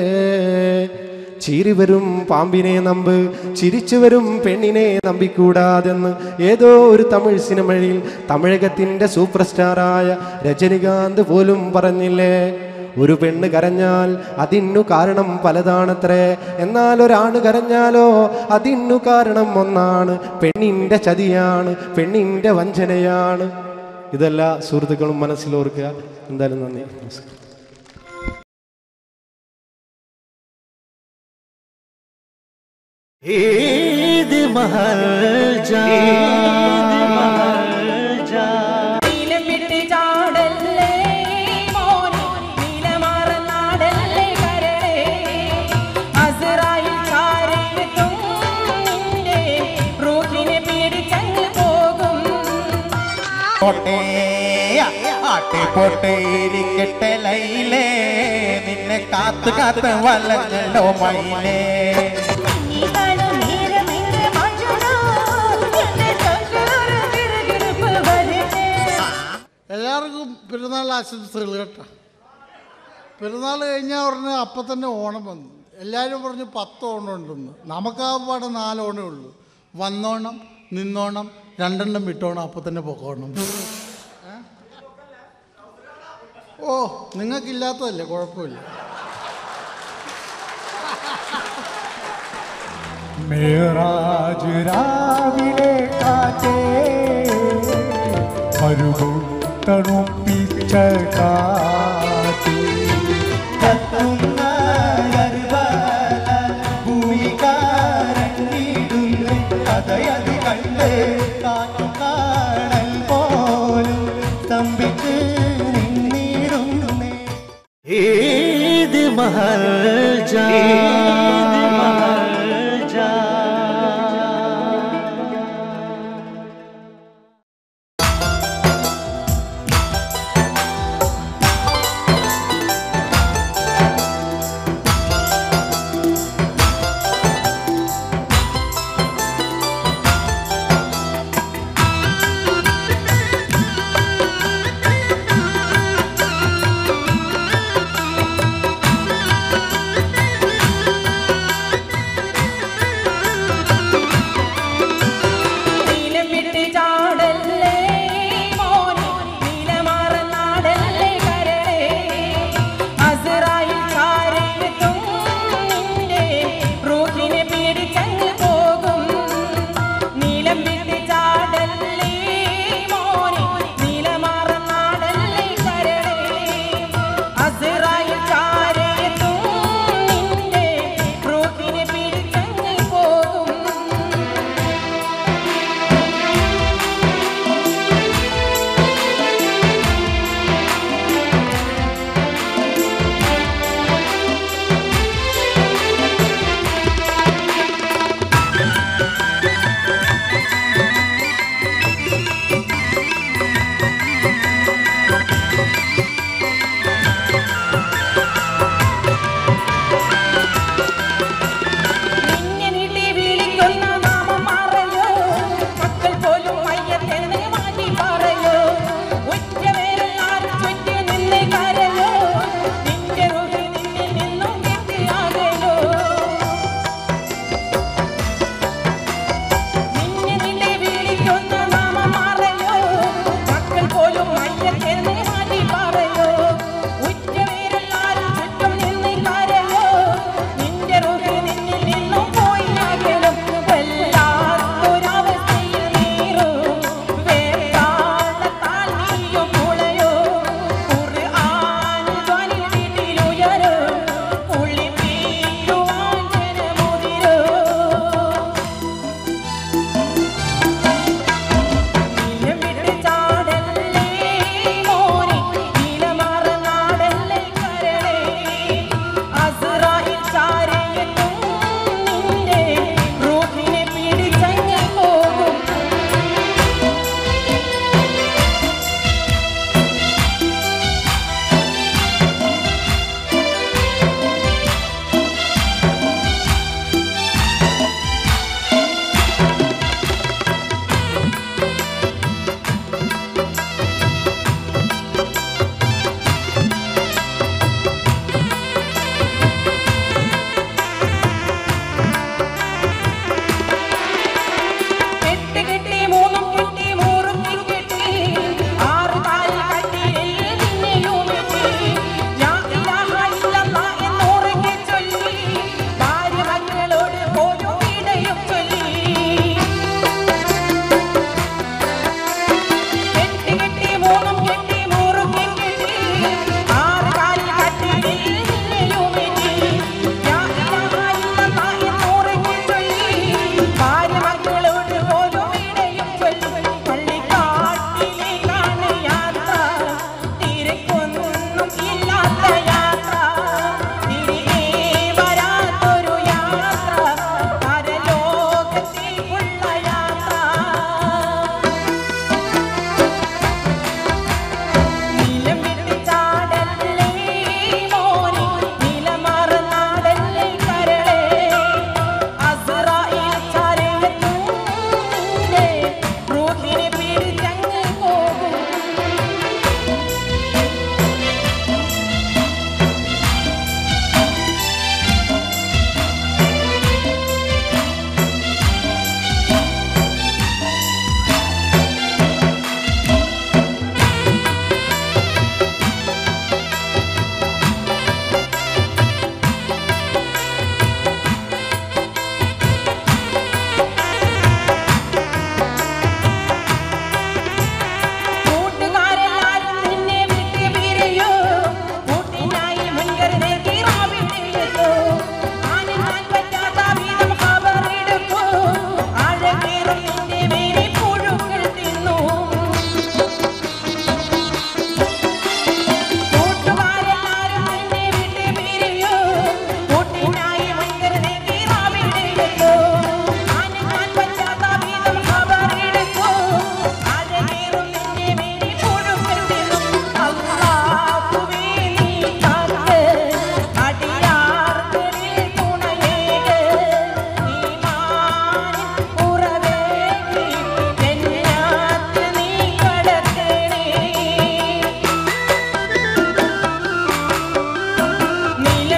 ചീറി വരും പാമ്പിനെ നമ്പ് ചിരിച്ചു വരും പെണ്ണിനെ നമ്പിക്കൂടാതെന്ന് ഏതോ ഒരു തമിഴ് സിനിമയിൽ തമിഴകത്തിൻ്റെ സൂപ്പർ സ്റ്റാറായ രജനികാന്ത് പോലും പറഞ്ഞില്ലേ ഒരു പെണ്ണ് കരഞ്ഞാൽ അതിനു കാരണം പലതാണത്രേ എന്നാൽ ഒരാണ് കരഞ്ഞാലോ അതിനു കാരണം ഒന്നാണ് പെണ്ണിൻ്റെ ചതിയാണ് പെണ്ണിൻ്റെ വഞ്ചനയാണ് ഇതെല്ലാ സുഹൃത്തുക്കളും മനസ്സിലോർക്കുക എന്തായാലും നന്ദി നമസ്കാരം നീലം വിട്ട് ചാടല്ലേ മോനെ, നീലമാറനാടല്ലേ കരളേ. അസ്രായേൽ ചാരത്തും നിന്റെ റൂഹിനെ പിടിച്ചങ്ങ് പോകും പോട്ടെ ആട്ടെ പോട്ടെ ഇരിക്കട്ടെ ലൈലേ നിന്നെ കാത്ത് കാത്ത് വലഞ്ഞല്ലോ മൈലേ നീ കാണും നേരമെന്റെ മഞ്ജുള, എന്റെ ചങ്കൊരു കിറുകിറുപ്പ് വരട്ടെ. എല്ലാവർക്കും പെരുന്നാൾ ആശംസകൾ കേട്ടോ പെരുന്നാൾ കഴിഞ്ഞാൽ ഉടനെ അപ്പം തന്നെ ഓണം വന്നു എല്ലാവരും പറഞ്ഞു പത്ത് ഓണം ഉണ്ടെന്ന് നമുക്കാകപ്പാടെ നാല് ഓണേ ഉള്ളൂ വന്നോണം നിന്നോണം രണ്ടെണ്ണം വിട്ടോണം അപ്പം തന്നെ പൊക്കോണം ഏ? ഓ നിങ്ങൾക്കില്ലാത്തതല്ലേ കുഴപ്പമില്ല മേറാജ് രാവിലെ കാറ്റേ മരുഭൂ തണുപ്പിച്ച കാറ്റേ കത്തുന്ന ഗർഭല ഭൂമികാരങ്ങിടുന്നു കഥയത് കണ്ട് കാറ്റുകാണൽ പോലും ईद महल जा ईद महल जा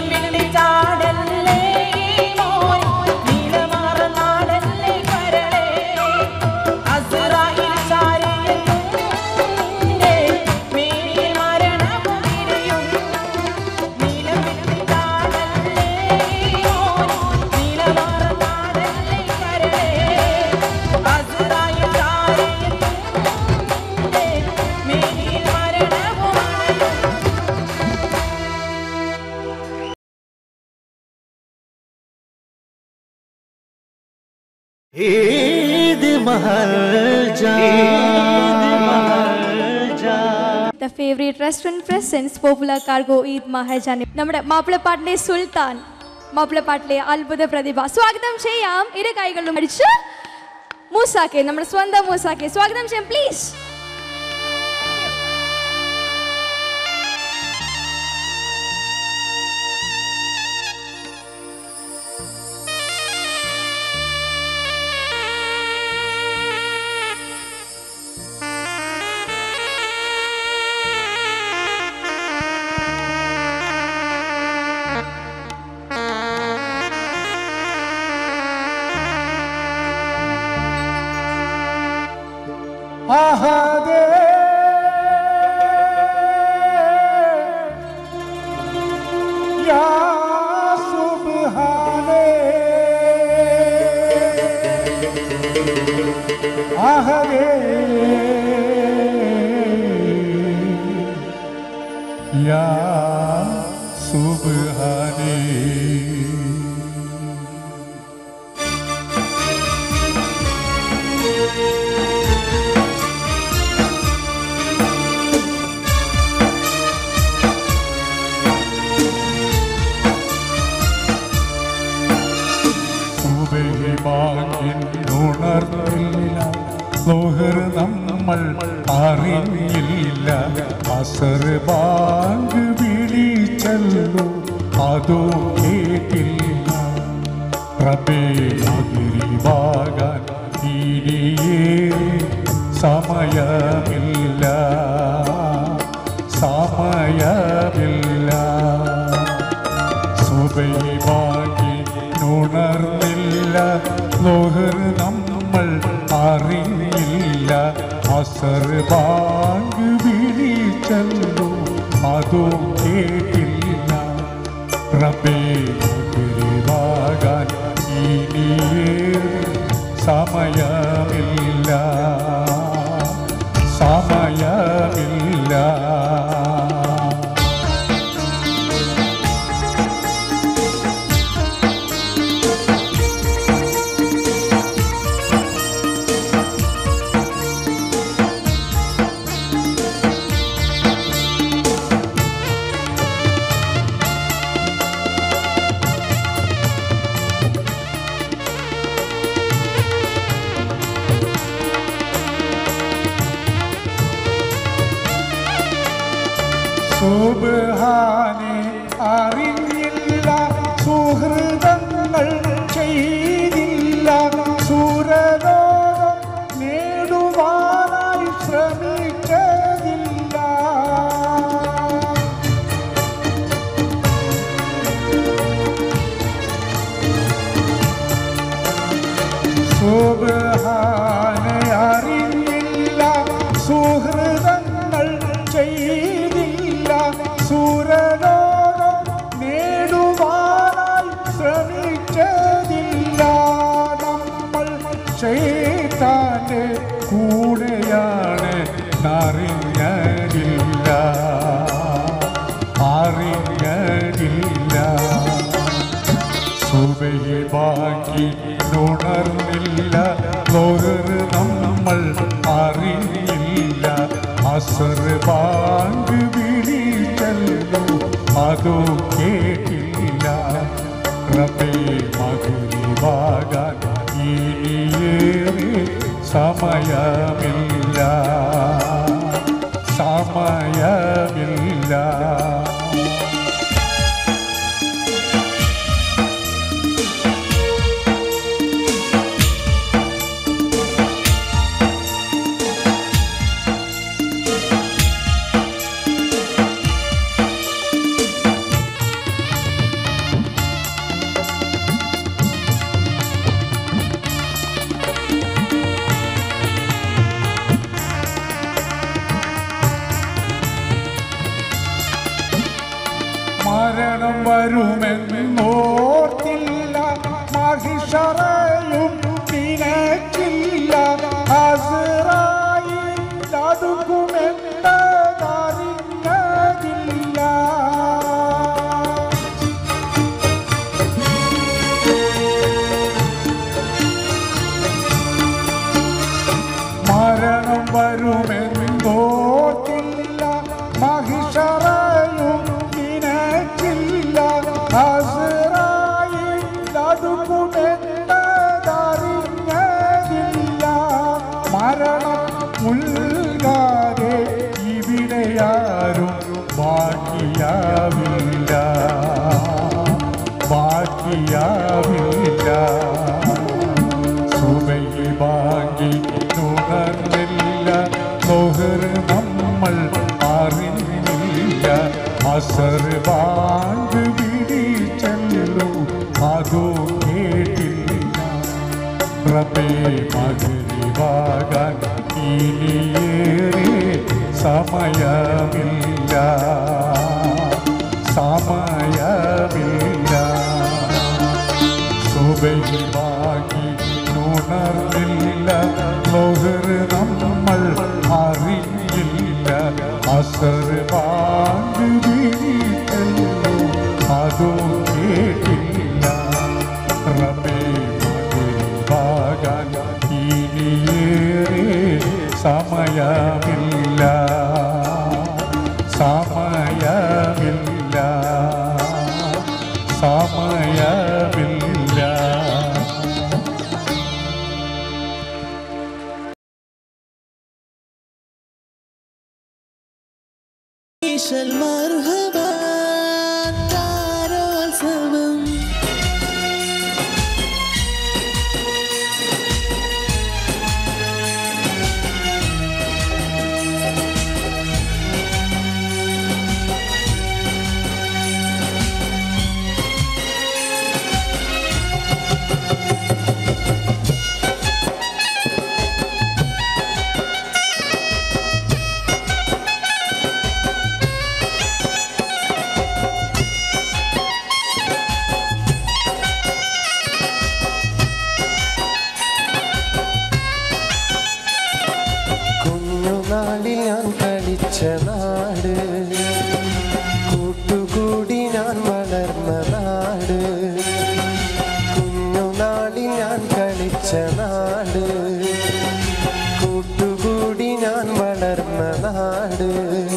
വിളി ചാടല്ലേ മോൻ നീലമാറനാടല്ലേ കരളേ അസ്രായിൽ ചാരിയെത്തുന്നേ മേനിൽ മരണവും വിരിയും നീലം വിളി ചാടല്ലേ മോൻ നീലമാറനാടല്ലേ കരളേ അസ്രായിൽ ചാരിയെത്തുന്നേ മേനിൽ മരണവും അണയും ईद महल जा ईद महल जा the favourite restaurant presence popular cargo ഈദ് മഹജാൻ നമ്മുടെ മാപ്പിളപ്പാട്ടിലെ സുൽത്താൻ മാപ്പിളപ്പാട്ടിലെ അത്ഭുത പ്രതിഭ സ്വാഗതം ചെയ്യാം ഇരു കൈകളിലും അടിച്ച് മൂസാക്കെ നമ്മുടെ സ്വന്തം മൂസാക്കെ സ്വാഗതം ചെയ്യാം പ്ലീസ് ആഹാദേ യാ സുബ്ഹാനേ ആഹദേ യാ സുബ്ഹാനേ ഉണർന്നില്ല ലോഹർ നമ്മൾ അറിഞ്ഞില്ല അസർ ബാങ്ക് വിളിച്ചല്ലോ അതോ കേട്ടില്ല റബേ മകരിവാകാൻ ഇനിയേറെ സമയമില്ല സമയമില്ല സുബൈവാകി ഉണർന്നില്ല ലോഹർ നമ്മൾ അറിഞ്ഞില്ല അസർ ബാങ്ക് വിളിച്ചല്ലോ അതോ കേട്ടില്ല റബേ മകരിവാകാൻ ഇനിയേറെ സമയമില്ല സമയമില്ല സുബ്ഹാനെ അറിഞ്ഞില്ല സുഹൃതങ്ങൾ ചെയ്തില്ല സൂരലോകം നേടുവാനായി ശ്രമിച്ചതില്ല സുബ്ഹാനെ അറിഞ്ഞില്ല സുഹൃതങ്ങൾ ചെയ്തില്ല സൂരലോകം നേടുവാനായി ശ്രമിച്ചതില്ല നമ്മൾ ചെയ്താന്റെ കൂടെയാണ് അറിഞ്ഞതില്ല അറിഞ്ഞതില്ല സുബഹി ബാക്കി ഉണർന്നില്ല ലോകർ നമ്മൾ അറിയില്ല അസർ ബാങ്ക് വിളിച്ചല്ലോ അതോ കേട്ടില്ല റബേ മകരിവാകാൻ ഇനിയേറെ സമയമില്ല സമയമില്ല മരണം വരുമെന്നോർത്തില്ല മഹിഷറയും നിനക്കില്ല അസുറായി നടുക്കുമെന്നറിഞ്ഞതില്ല മരണം വരുമെന്നോർത്തില്ല മഹിഷറയും നിനക്കില്ല അസുറായി നടുക്കുമെന്നതറിഞ്ഞതില്ല മരണം ഉൽകാതെ ഇവിടെയാരും ബാക്കിയാവില്ല ബാക്കിയാവില്ല സുബൈ ബാങ്കി ഉണർന്നില്ല ലോഹർ നമ്മൾ അറിഞ്ഞില്ല അസർ ബാങ്ക് വിളിച്ചല്ലോ അതോ കേട്ടില്ല റബേ മകരിവാകാൻ ഇനിയേറെ സമയമില്ല സമയമില്ല സുബൈവാകി ഉണർന്നില്ല ലോഹർ നമ്മൾ അറിയില്ല അസർ ബാങ്ക് വിളിച്ചല്ലോ അതോ കേട്ടില്ല റബേ മകരിവാകാൻ ഇനിയേറെ സമയമില്ല സമയമില്ല സമയമില്ല المرحبا താരോത്സവം കുഞ്ഞുനാളിൽ ഞാൻ കളിച്ച നാട് കൂട്ടുകൂടി ഞാൻ വളർന്ന നാട് കുഞ്ഞുനാളിൽ ഞാൻ കളിച്ച നാട് കൂട്ടുകൂടി ഞാൻ വളർന്ന നാട്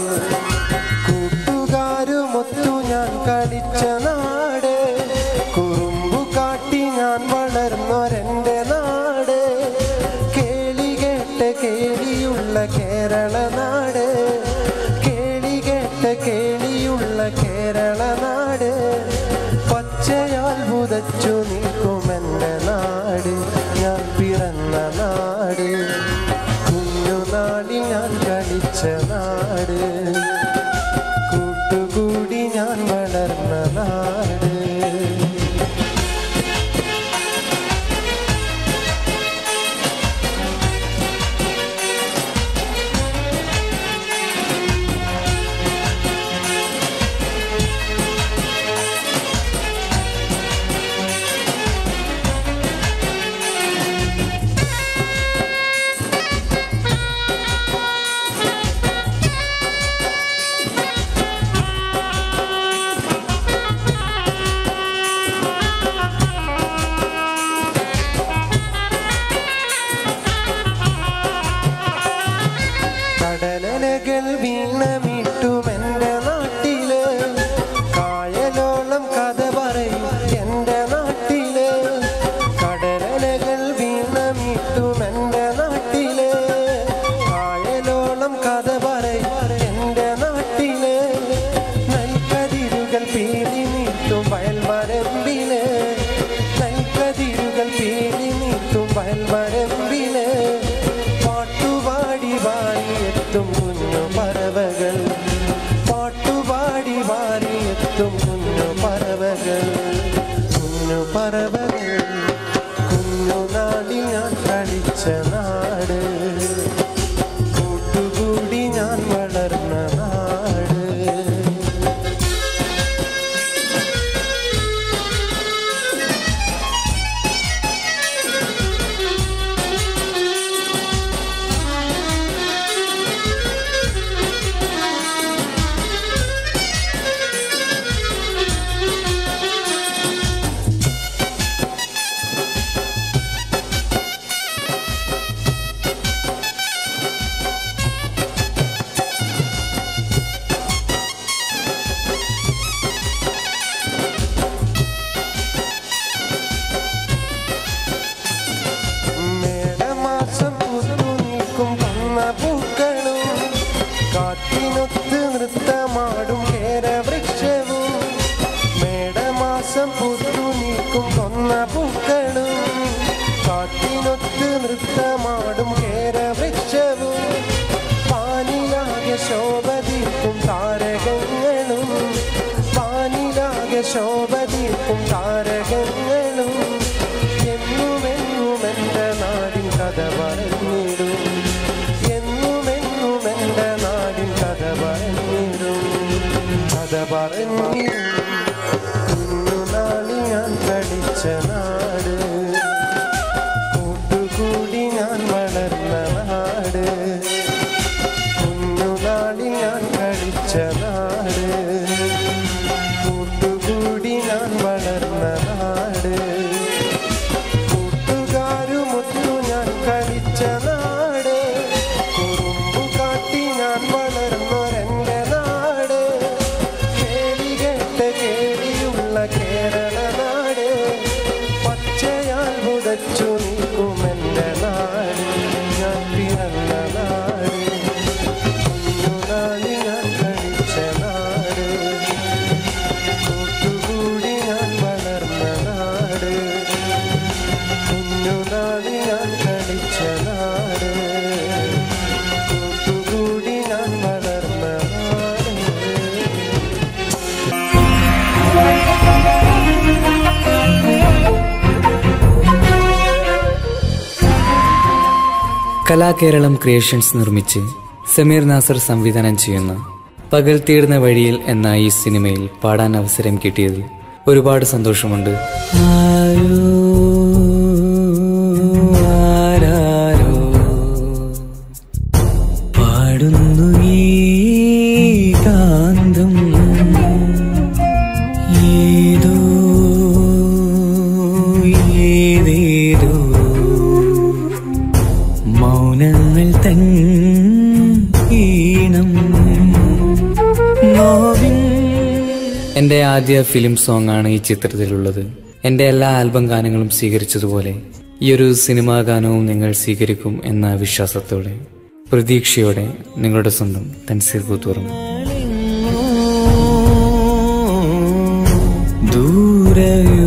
കൂട്ടുകാരുമൊത്തു ഞാൻ കളിച്ച നാട് കുറുമ്പു കാട്ടി ഞാൻ വളർന്നൊരെൻ്റെ നാട് കേളി കേട്ട കേളിയുള്ള കേരള നാട് കേളി കേട്ട കേളിയുള്ള കേരള നാട് പച്ചയാൽ പുതച്ചു നിൽക്കുമെൻ്റെ നാട് ഞാൻ പിറന്ന നാട് കുഞ്ഞുനാളിൽ ഞാൻ കളിച്ച നാട് കൂട്ടുകൂടി ഞാൻ വളർന്ന നാട് കടലലകൾ വീണമിട്ടുമെൻ്റെ നാട്ടില് കായലോളം കഥ പറയും എൻ്റെ നാട്ടില് കടലലകൾ വീണമിട്ടുമെൻ്റെ നാട്ടില് കായലോളം കഥ പറയും എൻ്റെ നാട്ടില് നെൽക്കതിരുകൾ പീലി നീട്ടും വയൽമരമ്പില് നെൽക്കതിരുകൾ പീലി നീട്ടും വയൽമരമ്പില് പാട്ടുപാടി വാരിയെത്തും കുഞ്ഞു പറവകൾ പാട്ടുപാടി വാരിയെത്തും കുഞ്ഞു പറവകൾ കുഞ്ഞു പറവകൾ കുഞ്ഞു നാടിൽ ഞാൻ കളിച്ച നാട് കൂട്ടുകൂടി ഞാൻ വളർന്ന നാട് മാസം പൂത്തു നീക്കും കൊന്ന പൂക്കളും കാട്ടിനൊത്ത് നൃത്തമാടും കേരവൃക്ഷവും പാനിലാകെ ശോഭതീർക്കും താരകങ്ങളും പാനിലാകെ ശോഭതീർക്കും താരകങ്ങളും എന്നുമെന്നും എൻ്റെ നാടിൻ കഥ പറഞ്ഞിടും എന്നുമെന്നും എൻ്റെ നാടിൻ കഥ പറഞ്ഞിടും കഥ പറഞ്ഞിടും കുഞ്ഞുനാളി ഞാൻ കളിച്ച നാട് കൂട്ടുകൂടി ഞാൻ വളർന്ന നാട് കുഞ്ഞുനാളി ഞാൻ കളിച്ച നാട് കൂട്ടുകൂടി ഞാൻ വളർന്ന നാട് കൂട്ടുകാരുമൊത്തു ഞാൻ കളിച്ച നാട് കുറുമ്പു കാട്ടി ഞാൻ വളർന്നൊരെൻ്റെ നാട് കേളി കേട്ട കേളിയുള്ള കേരള നാട് പച്ചയാൽ മുതച്ചു നിൽക്കുമെൻ്റെ നാട് ഞാൻ പിറന്ന നാട് കുഞ്ഞുനാളി ഞാൻ കളിച്ച നാട് കൂട്ടുകൂടി ഞാൻ വളർന്ന നാട് കുഞ്ഞുനാളി ഞാൻ കളിച്ച നാട് കൂട്ടുകൂടി ഞാൻ വളർന്ന നാട് കലാകേരളം ക്രിയേഷൻസ് നിർമ്മിച്ച് സമീർ നാസർ സംവിധാനം ചെയ്യുന്ന പകൽ തീർന്ന വഴിയിൽ എന്ന ഈ സിനിമയിൽ പാടാൻ അവസരം കിട്ടിയതിൽ ഒരുപാട് സന്തോഷമുണ്ട് ആരോ ആരാരോ പാടുന്നു ഈ കാന്തം ഏതോ ഏതേതോ മൗനങ്ങൾ തൻ ഈണം നോവിൻ എൻ്റെ ആദ്യ ഫിലിം സോങ് ആണ് ഈ ചിത്രത്തിലുള്ളത് എൻ്റെ എല്ലാ ആൽബം ഗാനങ്ങളും സ്വീകരിച്ചതുപോലെ ഈ ഒരു സിനിമാ ഗാനവും നിങ്ങൾ സ്വീകരിക്കും എന്ന വിശ്വാസത്തോടെ പ്രതീക്ഷയോടെ നിങ്ങളുടെ സ്വന്തം തൻസീർ കൂത്തുറന്നു ദൂരയോ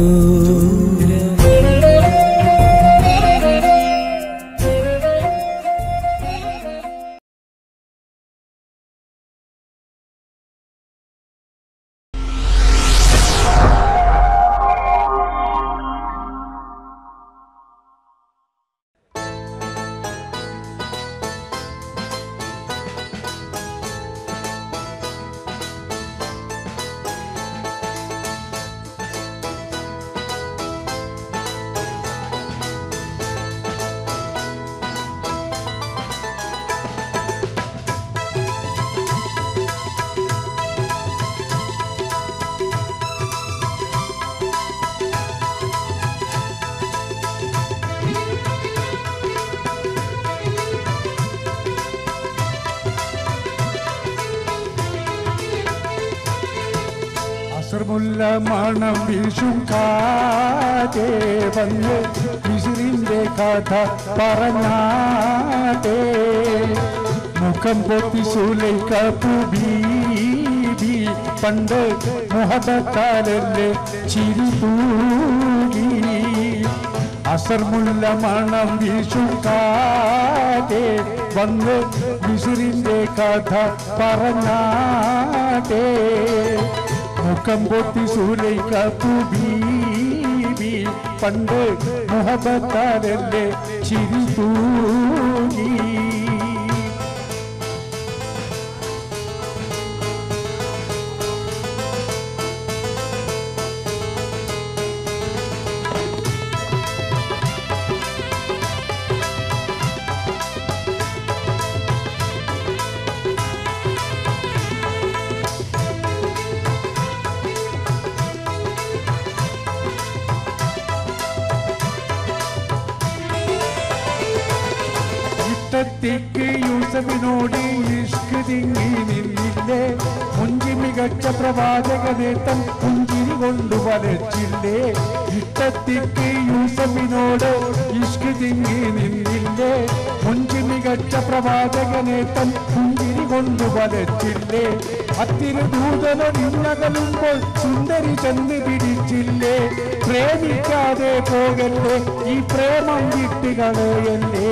അസർമുല്ല മണം വീശും കാറ്റേ വന്ന് വിസിറിന്റെ കഥ പറഞ്ഞാട്ടേ മുഖം പൊത്തി സുലൈക്ക ബീബി പണ്ട് മുഹബത്താലല്ലേ ചിരി തൂകി അസർമുല്ല മണം വീശും കാറ്റേ വന്ന് വിസിറിന്റെ കഥ പറഞ്ഞാട്ടേ മുഖം പൊത്തി സൂലൈക്ക ബീബി പണ്ട് മുഹബത്താലല്ലേ ചിരി തൂങ്ങി ഇട്ട ഇഷ്ടത്തിക്ക് യൂസഫിനോട് ഇഷ്ക് തിങ്ങി നിന്നില്ലേ മുഞ്ചി മികച്ച പ്രവാചകനെ തൻ പുഞ്ചിരി കൊണ്ട് വരച്ചില്ലേ ഇഷ്ടത്തിക്ക് യൂസഫിനോട് ഇഷ്ക് തിങ്ങി നിന്നില്ലേ മുഞ്ചി മികച്ച പ്രവാചകനെ തൻ പുഞ്ചിരി കൊണ്ട് വരച്ചില്ലേ അത്തിരി ദൂതനൊടിഞ്ഞകലുമ്പോൾ സുന്ദരി ചെന്ന് പിടിച്ചില്ലേ പ്രേമിക്കാതെ പോകല്ലേ ഈ പ്രേമം വിട്ടുകളയല്ലേ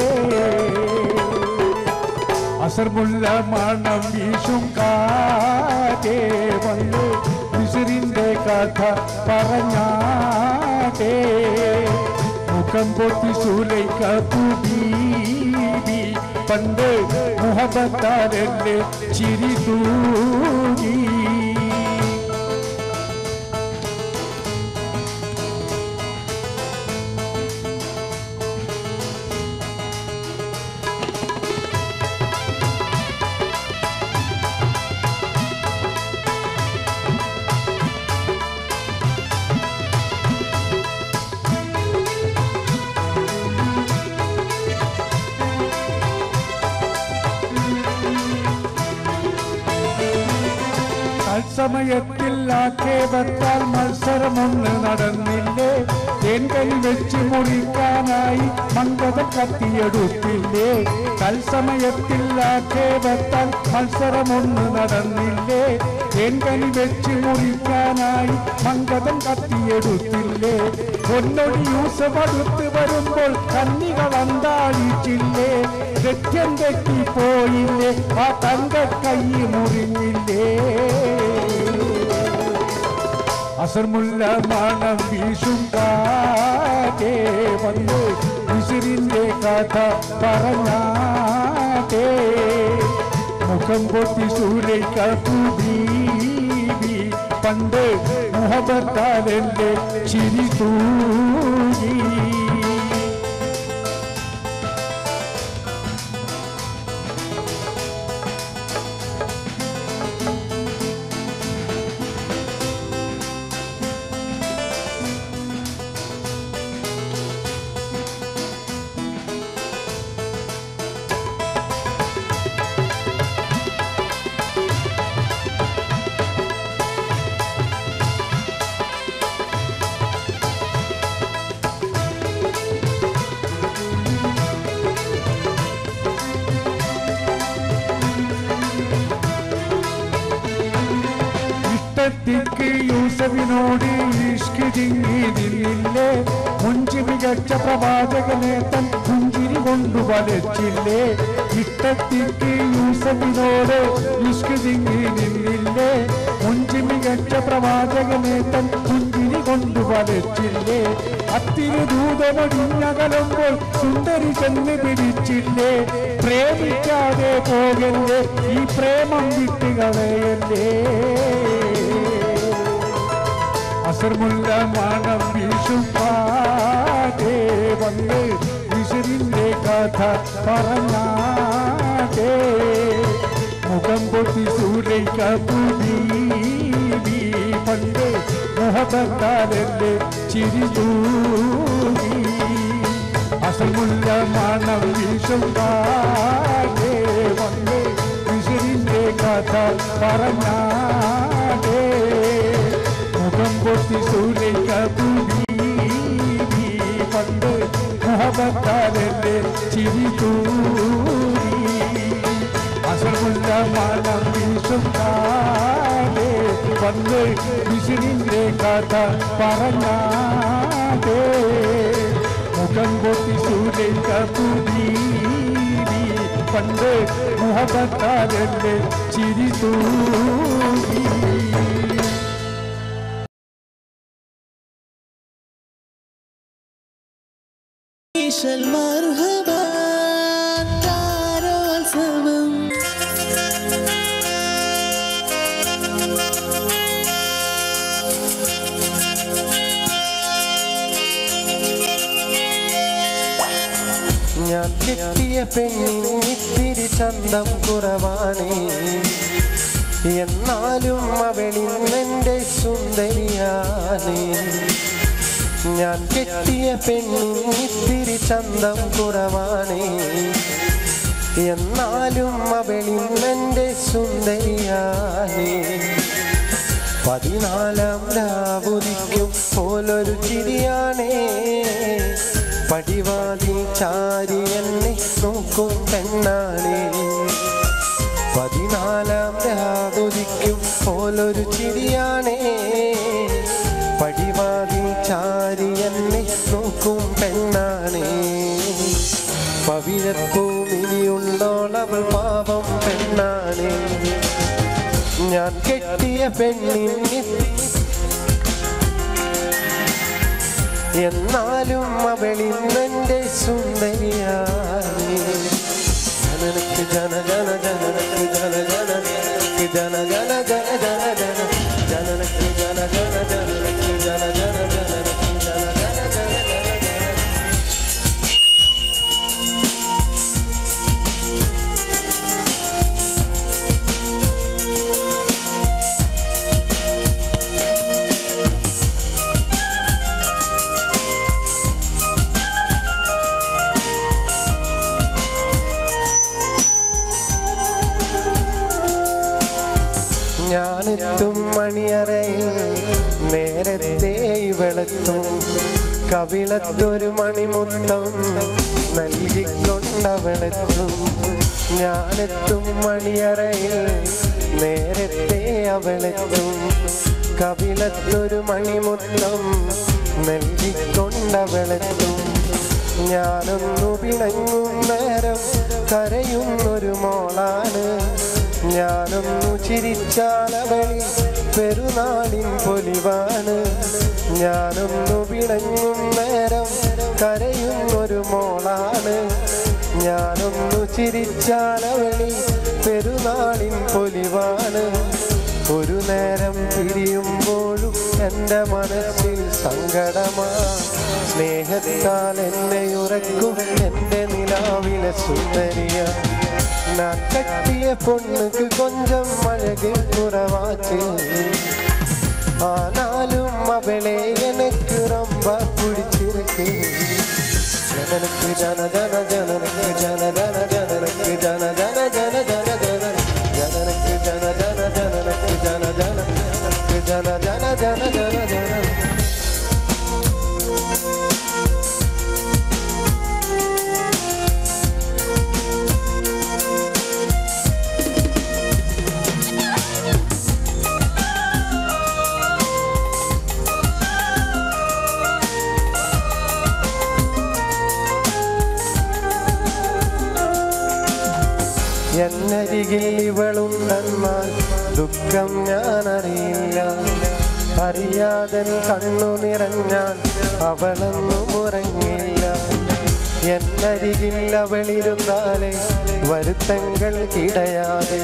അസർമുള്ള മണം വീശും കാറ്റേ വന്ന് മിസിറിന്റെ കഥ പറഞ്ഞാട്ടേ മുഖം പൊട്ടി സൂലൈക്ക ബീബി പണ്ട് മുഹബത്താരല്ലേ ചിരി തൂങ്ങി തത്സമയത്തിൽ ആക്ഷേപത്താൽ മത്സരമൊന്ന് നടന്നില്ലേ തേൻകനി വെച്ച് മുറിക്കാനായി മങ്കത കത്തിയെടുത്തില്ലേ തത്സമയത്തിൽ ആക്ഷേപത്താൽ മത്സരമൊന്ന് നടന്നില്ലേ തേൻകനി വെച്ച് മുറിക്കാനായി മങ്കതം കത്തിയെടുത്തില്ലേ പൊന്നൊടി യൂസഫ് അടുത്ത് വരുമ്പോൾ കന്നികൾ അന്താളിച്ചില്ലേ ലക്ഷ്യം തെറ്റിപ്പോയില്ലേ ആ തങ്ക കൈ മുറിഞ്ഞില്ലേ അസർമുല്ല മണം വീശും കാറ്റേ വന്ന് വിസിറിന്റെ കഥ പറഞ്ഞാട്ടേ മുഖം പൊട്ടി സൂര്യക്ക ബീബി പണ്ട് മുഹബത്താലെന്റെ ചിരി തൂങ്ങി ഇഷ്ടത്തിക്ക് യൂസഫിനോട് ഇഷ്ക് തിങ്ങി നിന്നില്ലേ മുഞ്ചി മികച്ച പ്രവാചകനെ തൻ പുഞ്ചിരി കൊണ്ടു വലച്ചില്ലേ ഇഷ്ടത്തിക്ക് യൂസഫിനോട് ഇഷ്ക് തിങ്ങി നിന്നില്ലേ മുഞ്ചി മികച്ച പ്രവാചകനെ തൻ പുഞ്ചിരി കൊണ്ടു വലച്ചില്ലേ അത്തിരി ദൂതമൊടിഞ്ഞകലുമ്പോൾ സുന്ദരി ചെന്ന് പിടിച്ചില്ലേ പ്രേമിക്കാതെ പോകല്ലേ ഈ പ്രേമം വിട്ടുകളയല്ലേ അസർമുല്ല മണം വീശും പാടേ വന്ന് വിശറിന്റെ കഥ പറഞ്ഞാടേ മുഖം പൊട്ടി സൂര്യക്ക ബീബി പണ്ട് മുഹബത്താരന്റെ ചിരി തൂങ്ങി അസർമുല്ല മണം വീശും പാടേ വന്ന് വിശറിന്റെ കഥ പറഞ്ഞാടേ മുഖം പൊട്ടി സൂര്യക്ക ബീബി പണ്ട് മുഹബത്താരന്റെ ചിരി തൂങ്ങി അസമുള്ള മണം വീശും കാടേ വന്ന് വിസിറിന്റെ കഥ പറഞ്ഞാടേ മുഖം പൊട്ടി സൂര്യക്ക ബീബി പണ്ട് മുഹബത്താരന്റെ ചിരി തൂങ്ങി عيش المرحبا تعالوا ഞാൻ കെട്ടിയ പെണ്ണിന് ഇത്തിരി ചന്തം കുറവാണേ എന്നാലും അവളിന്നെന്റെ സുന്ദരിയാണ് ഞാൻ കെട്ടിയ പെണ്ണിത്തിരി ചന്തം കുറവാണേ എന്നാലും അവളിന്നെൻ്റെ സുന്ദരിയാണേ പതിനാലാം രാവുദിക്കും പോലൊരു ചിരിയാണേ പടിവാതിൽ ചാരി എന്നെ നോക്കും പെണ്ണാണേ പതിനാലാം രാവുദിക്കും പോലൊരു ചിരിയാണേ പടിവാതിൽ ചാരി എന്നെ നോക്കും പെണ്ണാണേ പവിഴപ്പൂമിനിയുള്ളോളവൾ പാപം പെണ്ണാണേ ഞാൻ കെട്ടിയ പെണ്ണിന് എന്നാലും അവളിന്നെൻ്റെ സുന്ദരിയായി ജനനക്ക് ജന ജന ജനനക്ക് ജന ജന ജനനക്ക് ജന ജന ജന ജന ജന ജനനക്ക് ജന ജന ജനനക്ക് ജന ജന ജനനക്ക് ജന ജന ജന ജന ജന ഞാനെത്തും മണിയറയിൽ നേരത്തെ ഇവളെത്തും കവിളത്തൊരു മണിമുത്തം നൽകിക്കൊണ്ടവളെത്തും ഞാനെത്തും മണിയറയിൽ നേരത്തെ അവളെത്തും കവിളത്തൊരു മണിമുത്തം നൽകിക്കൊണ്ടവളെത്തും ഞാനൊന്നു പിണങ്ങും നേരം കരയുന്നൊരു മോളാണ് ഞാനൊന്നു ചിരിച്ചാലവളി പെരുന്നാളിൻ പൊലിവാണ് ഞാനൊന്നു പിണങ്ങും നേരം കരയുന്നൊരു മോളാണ് ഞാനൊന്നു ചിരിച്ചാലവളി പെരുന്നാളിൻ പൊലിവാണ് ഒരു നേരം പിരിയുമ്പോഴും എൻ്റെ മനസ്സിൽ സങ്കടമാ സ്നേഹത്താൽ എന്നെ ഉറക്കും എൻ്റെ നിലാവിലെ സുന്ദരിയ ഞാൻ കട്ടിയ പൊണ്ണുക്ക് കൊഞ്ചം അഴക് കുറവാച്ച് ആനാലും അവളെ എനിക്ക് ரொம்ப പിടിച്ചിருக்கு ജനനക്ക് ജന ജന ജനനക്ക് ജന ജന ജനനക്ക് ജന ജന ജന ജന ജന ജനനക്ക് ജന ജന ജനനക്ക് ജന ജന ജനനക്ക് ജന ജന ജന ജന ജന എന്നരികിൽ ഇവളുണ്ടെന്നാൽ ദുഃഖം ഞാൻ അറിയില്ല അറിയാതെ കണ്ണു നിറഞ്ഞാൽ അവളൊന്നും ഉറങ്ങില്ല എന്നരികിൽ അവളിരുന്നാലേ വരുത്തങ്ങൾ കിടയാതെ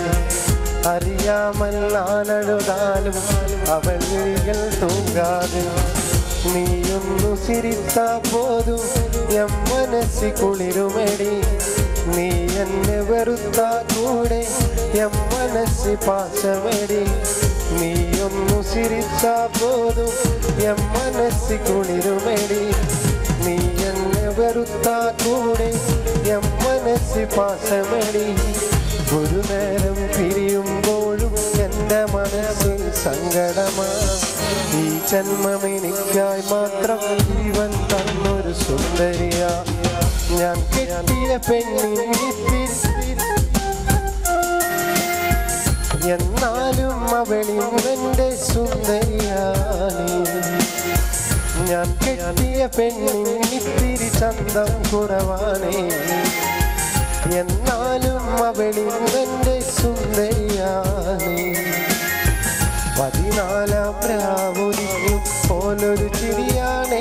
അറിയാമല്ലാനഴുതാലും അവളികൾ തൂങ്ങാതെ നീയൊന്നു സിരിത്താ പോതും എം മനസ്സി കുളിരുമെടി നീ എന്നെ വെറുത്താ കൂടെ എം മനസ്സി പാശമെടി നീയൊന്നു സിരിച്ചാ പോതും എം മനസ്സി കുളിരുമെടി നീ എന്നെ വെറുത്താ കൂടെ എം മനസ്സി പാശമെടി ഒരു നേരം പിരിയുമ്പോഴും എൻ്റെ മനസ്സിൽ സങ്കടമാ ഈ ജന്മം എനിക്കായി മാത്രം ജീവൻ തന്നൊരു സുന്ദരിയ ഞാൻ കെട്ടിയ പെണ്ണിത്തിരി എന്നാലും അവളിന്റെ സുന്ദരിയാണ് ഞാൻ കെട്ടിയ പെണ്ണിത്തിരി ചന്തം കുറവാണേ എന്നാലും അവളിന്റെ സുന്ദരിയാണ് പതിനാലാം പ്രാവുരിക്കും പോലൊരു ചിരിയാണേ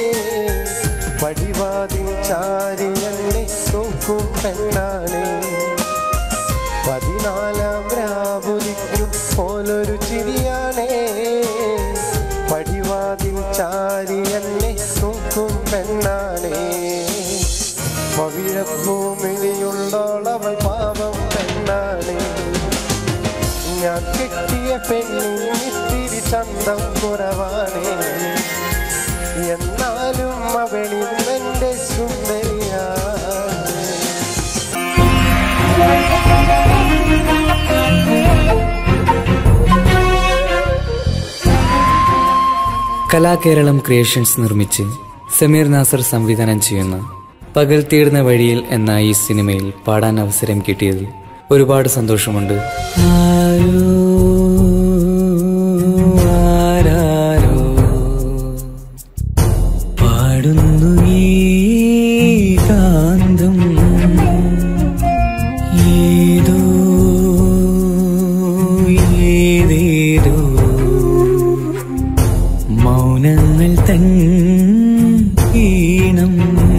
പടിവാതിൽ ചാരി എന്നെ നോക്കും പെണ്ണാണേ പതിനാലാം രാവുരിക്കും പോലൊരു ചിരിയാണേ പടിവാതിൽ ചാരി എന്നെ നോക്കും പെണ്ണാണേ പവിഴഭൂമിയിലുള്ളവൾ പാപം പെണ്ണാണേ ഞാൻ കെട്ടിയ പെണ്ണിത്തിരി ചന്തം കുറവാണേ എന്നാ അവളിൽ എൻ്റെ സുന്ദരിയാണ് കലാകേരളം ക്രിയേഷൻസ് നിർമ്മിച്ച് സമീർ നാസർ സംവിധാനം ചെയ്യുന്ന പകൽ തീർന്ന വഴിയിൽ എന്ന ഈ സിനിമയിൽ പാടാൻ അവസരം കിട്ടിയതിൽ ഒരുപാട് സന്തോഷമുണ്ട് ആരോ, ആരാരോ പാടുന്നു ഈ കാന്തം ഏതോ ഏതേതോ മൗനങ്ങൾ തൻ ഈണം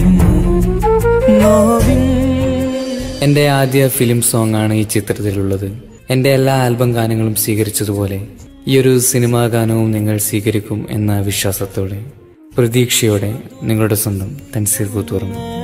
നോവിൻ എൻ്റെ ആദ്യ ഫിലിം സോങ് ആണ് ഈ ചിത്രത്തിലുള്ളത് എൻ്റെ എല്ലാ ആൽബം ഗാനങ്ങളും സ്വീകരിച്ചതുപോലെ ഈ ഒരു സിനിമാ ഗാനവും നിങ്ങൾ സ്വീകരിക്കും എന്ന വിശ്വാസത്തോടെ പ്രതീക്ഷയോടെ നിങ്ങളുടെ സ്വന്തം തൻസീർ കൂത്തുറന്നു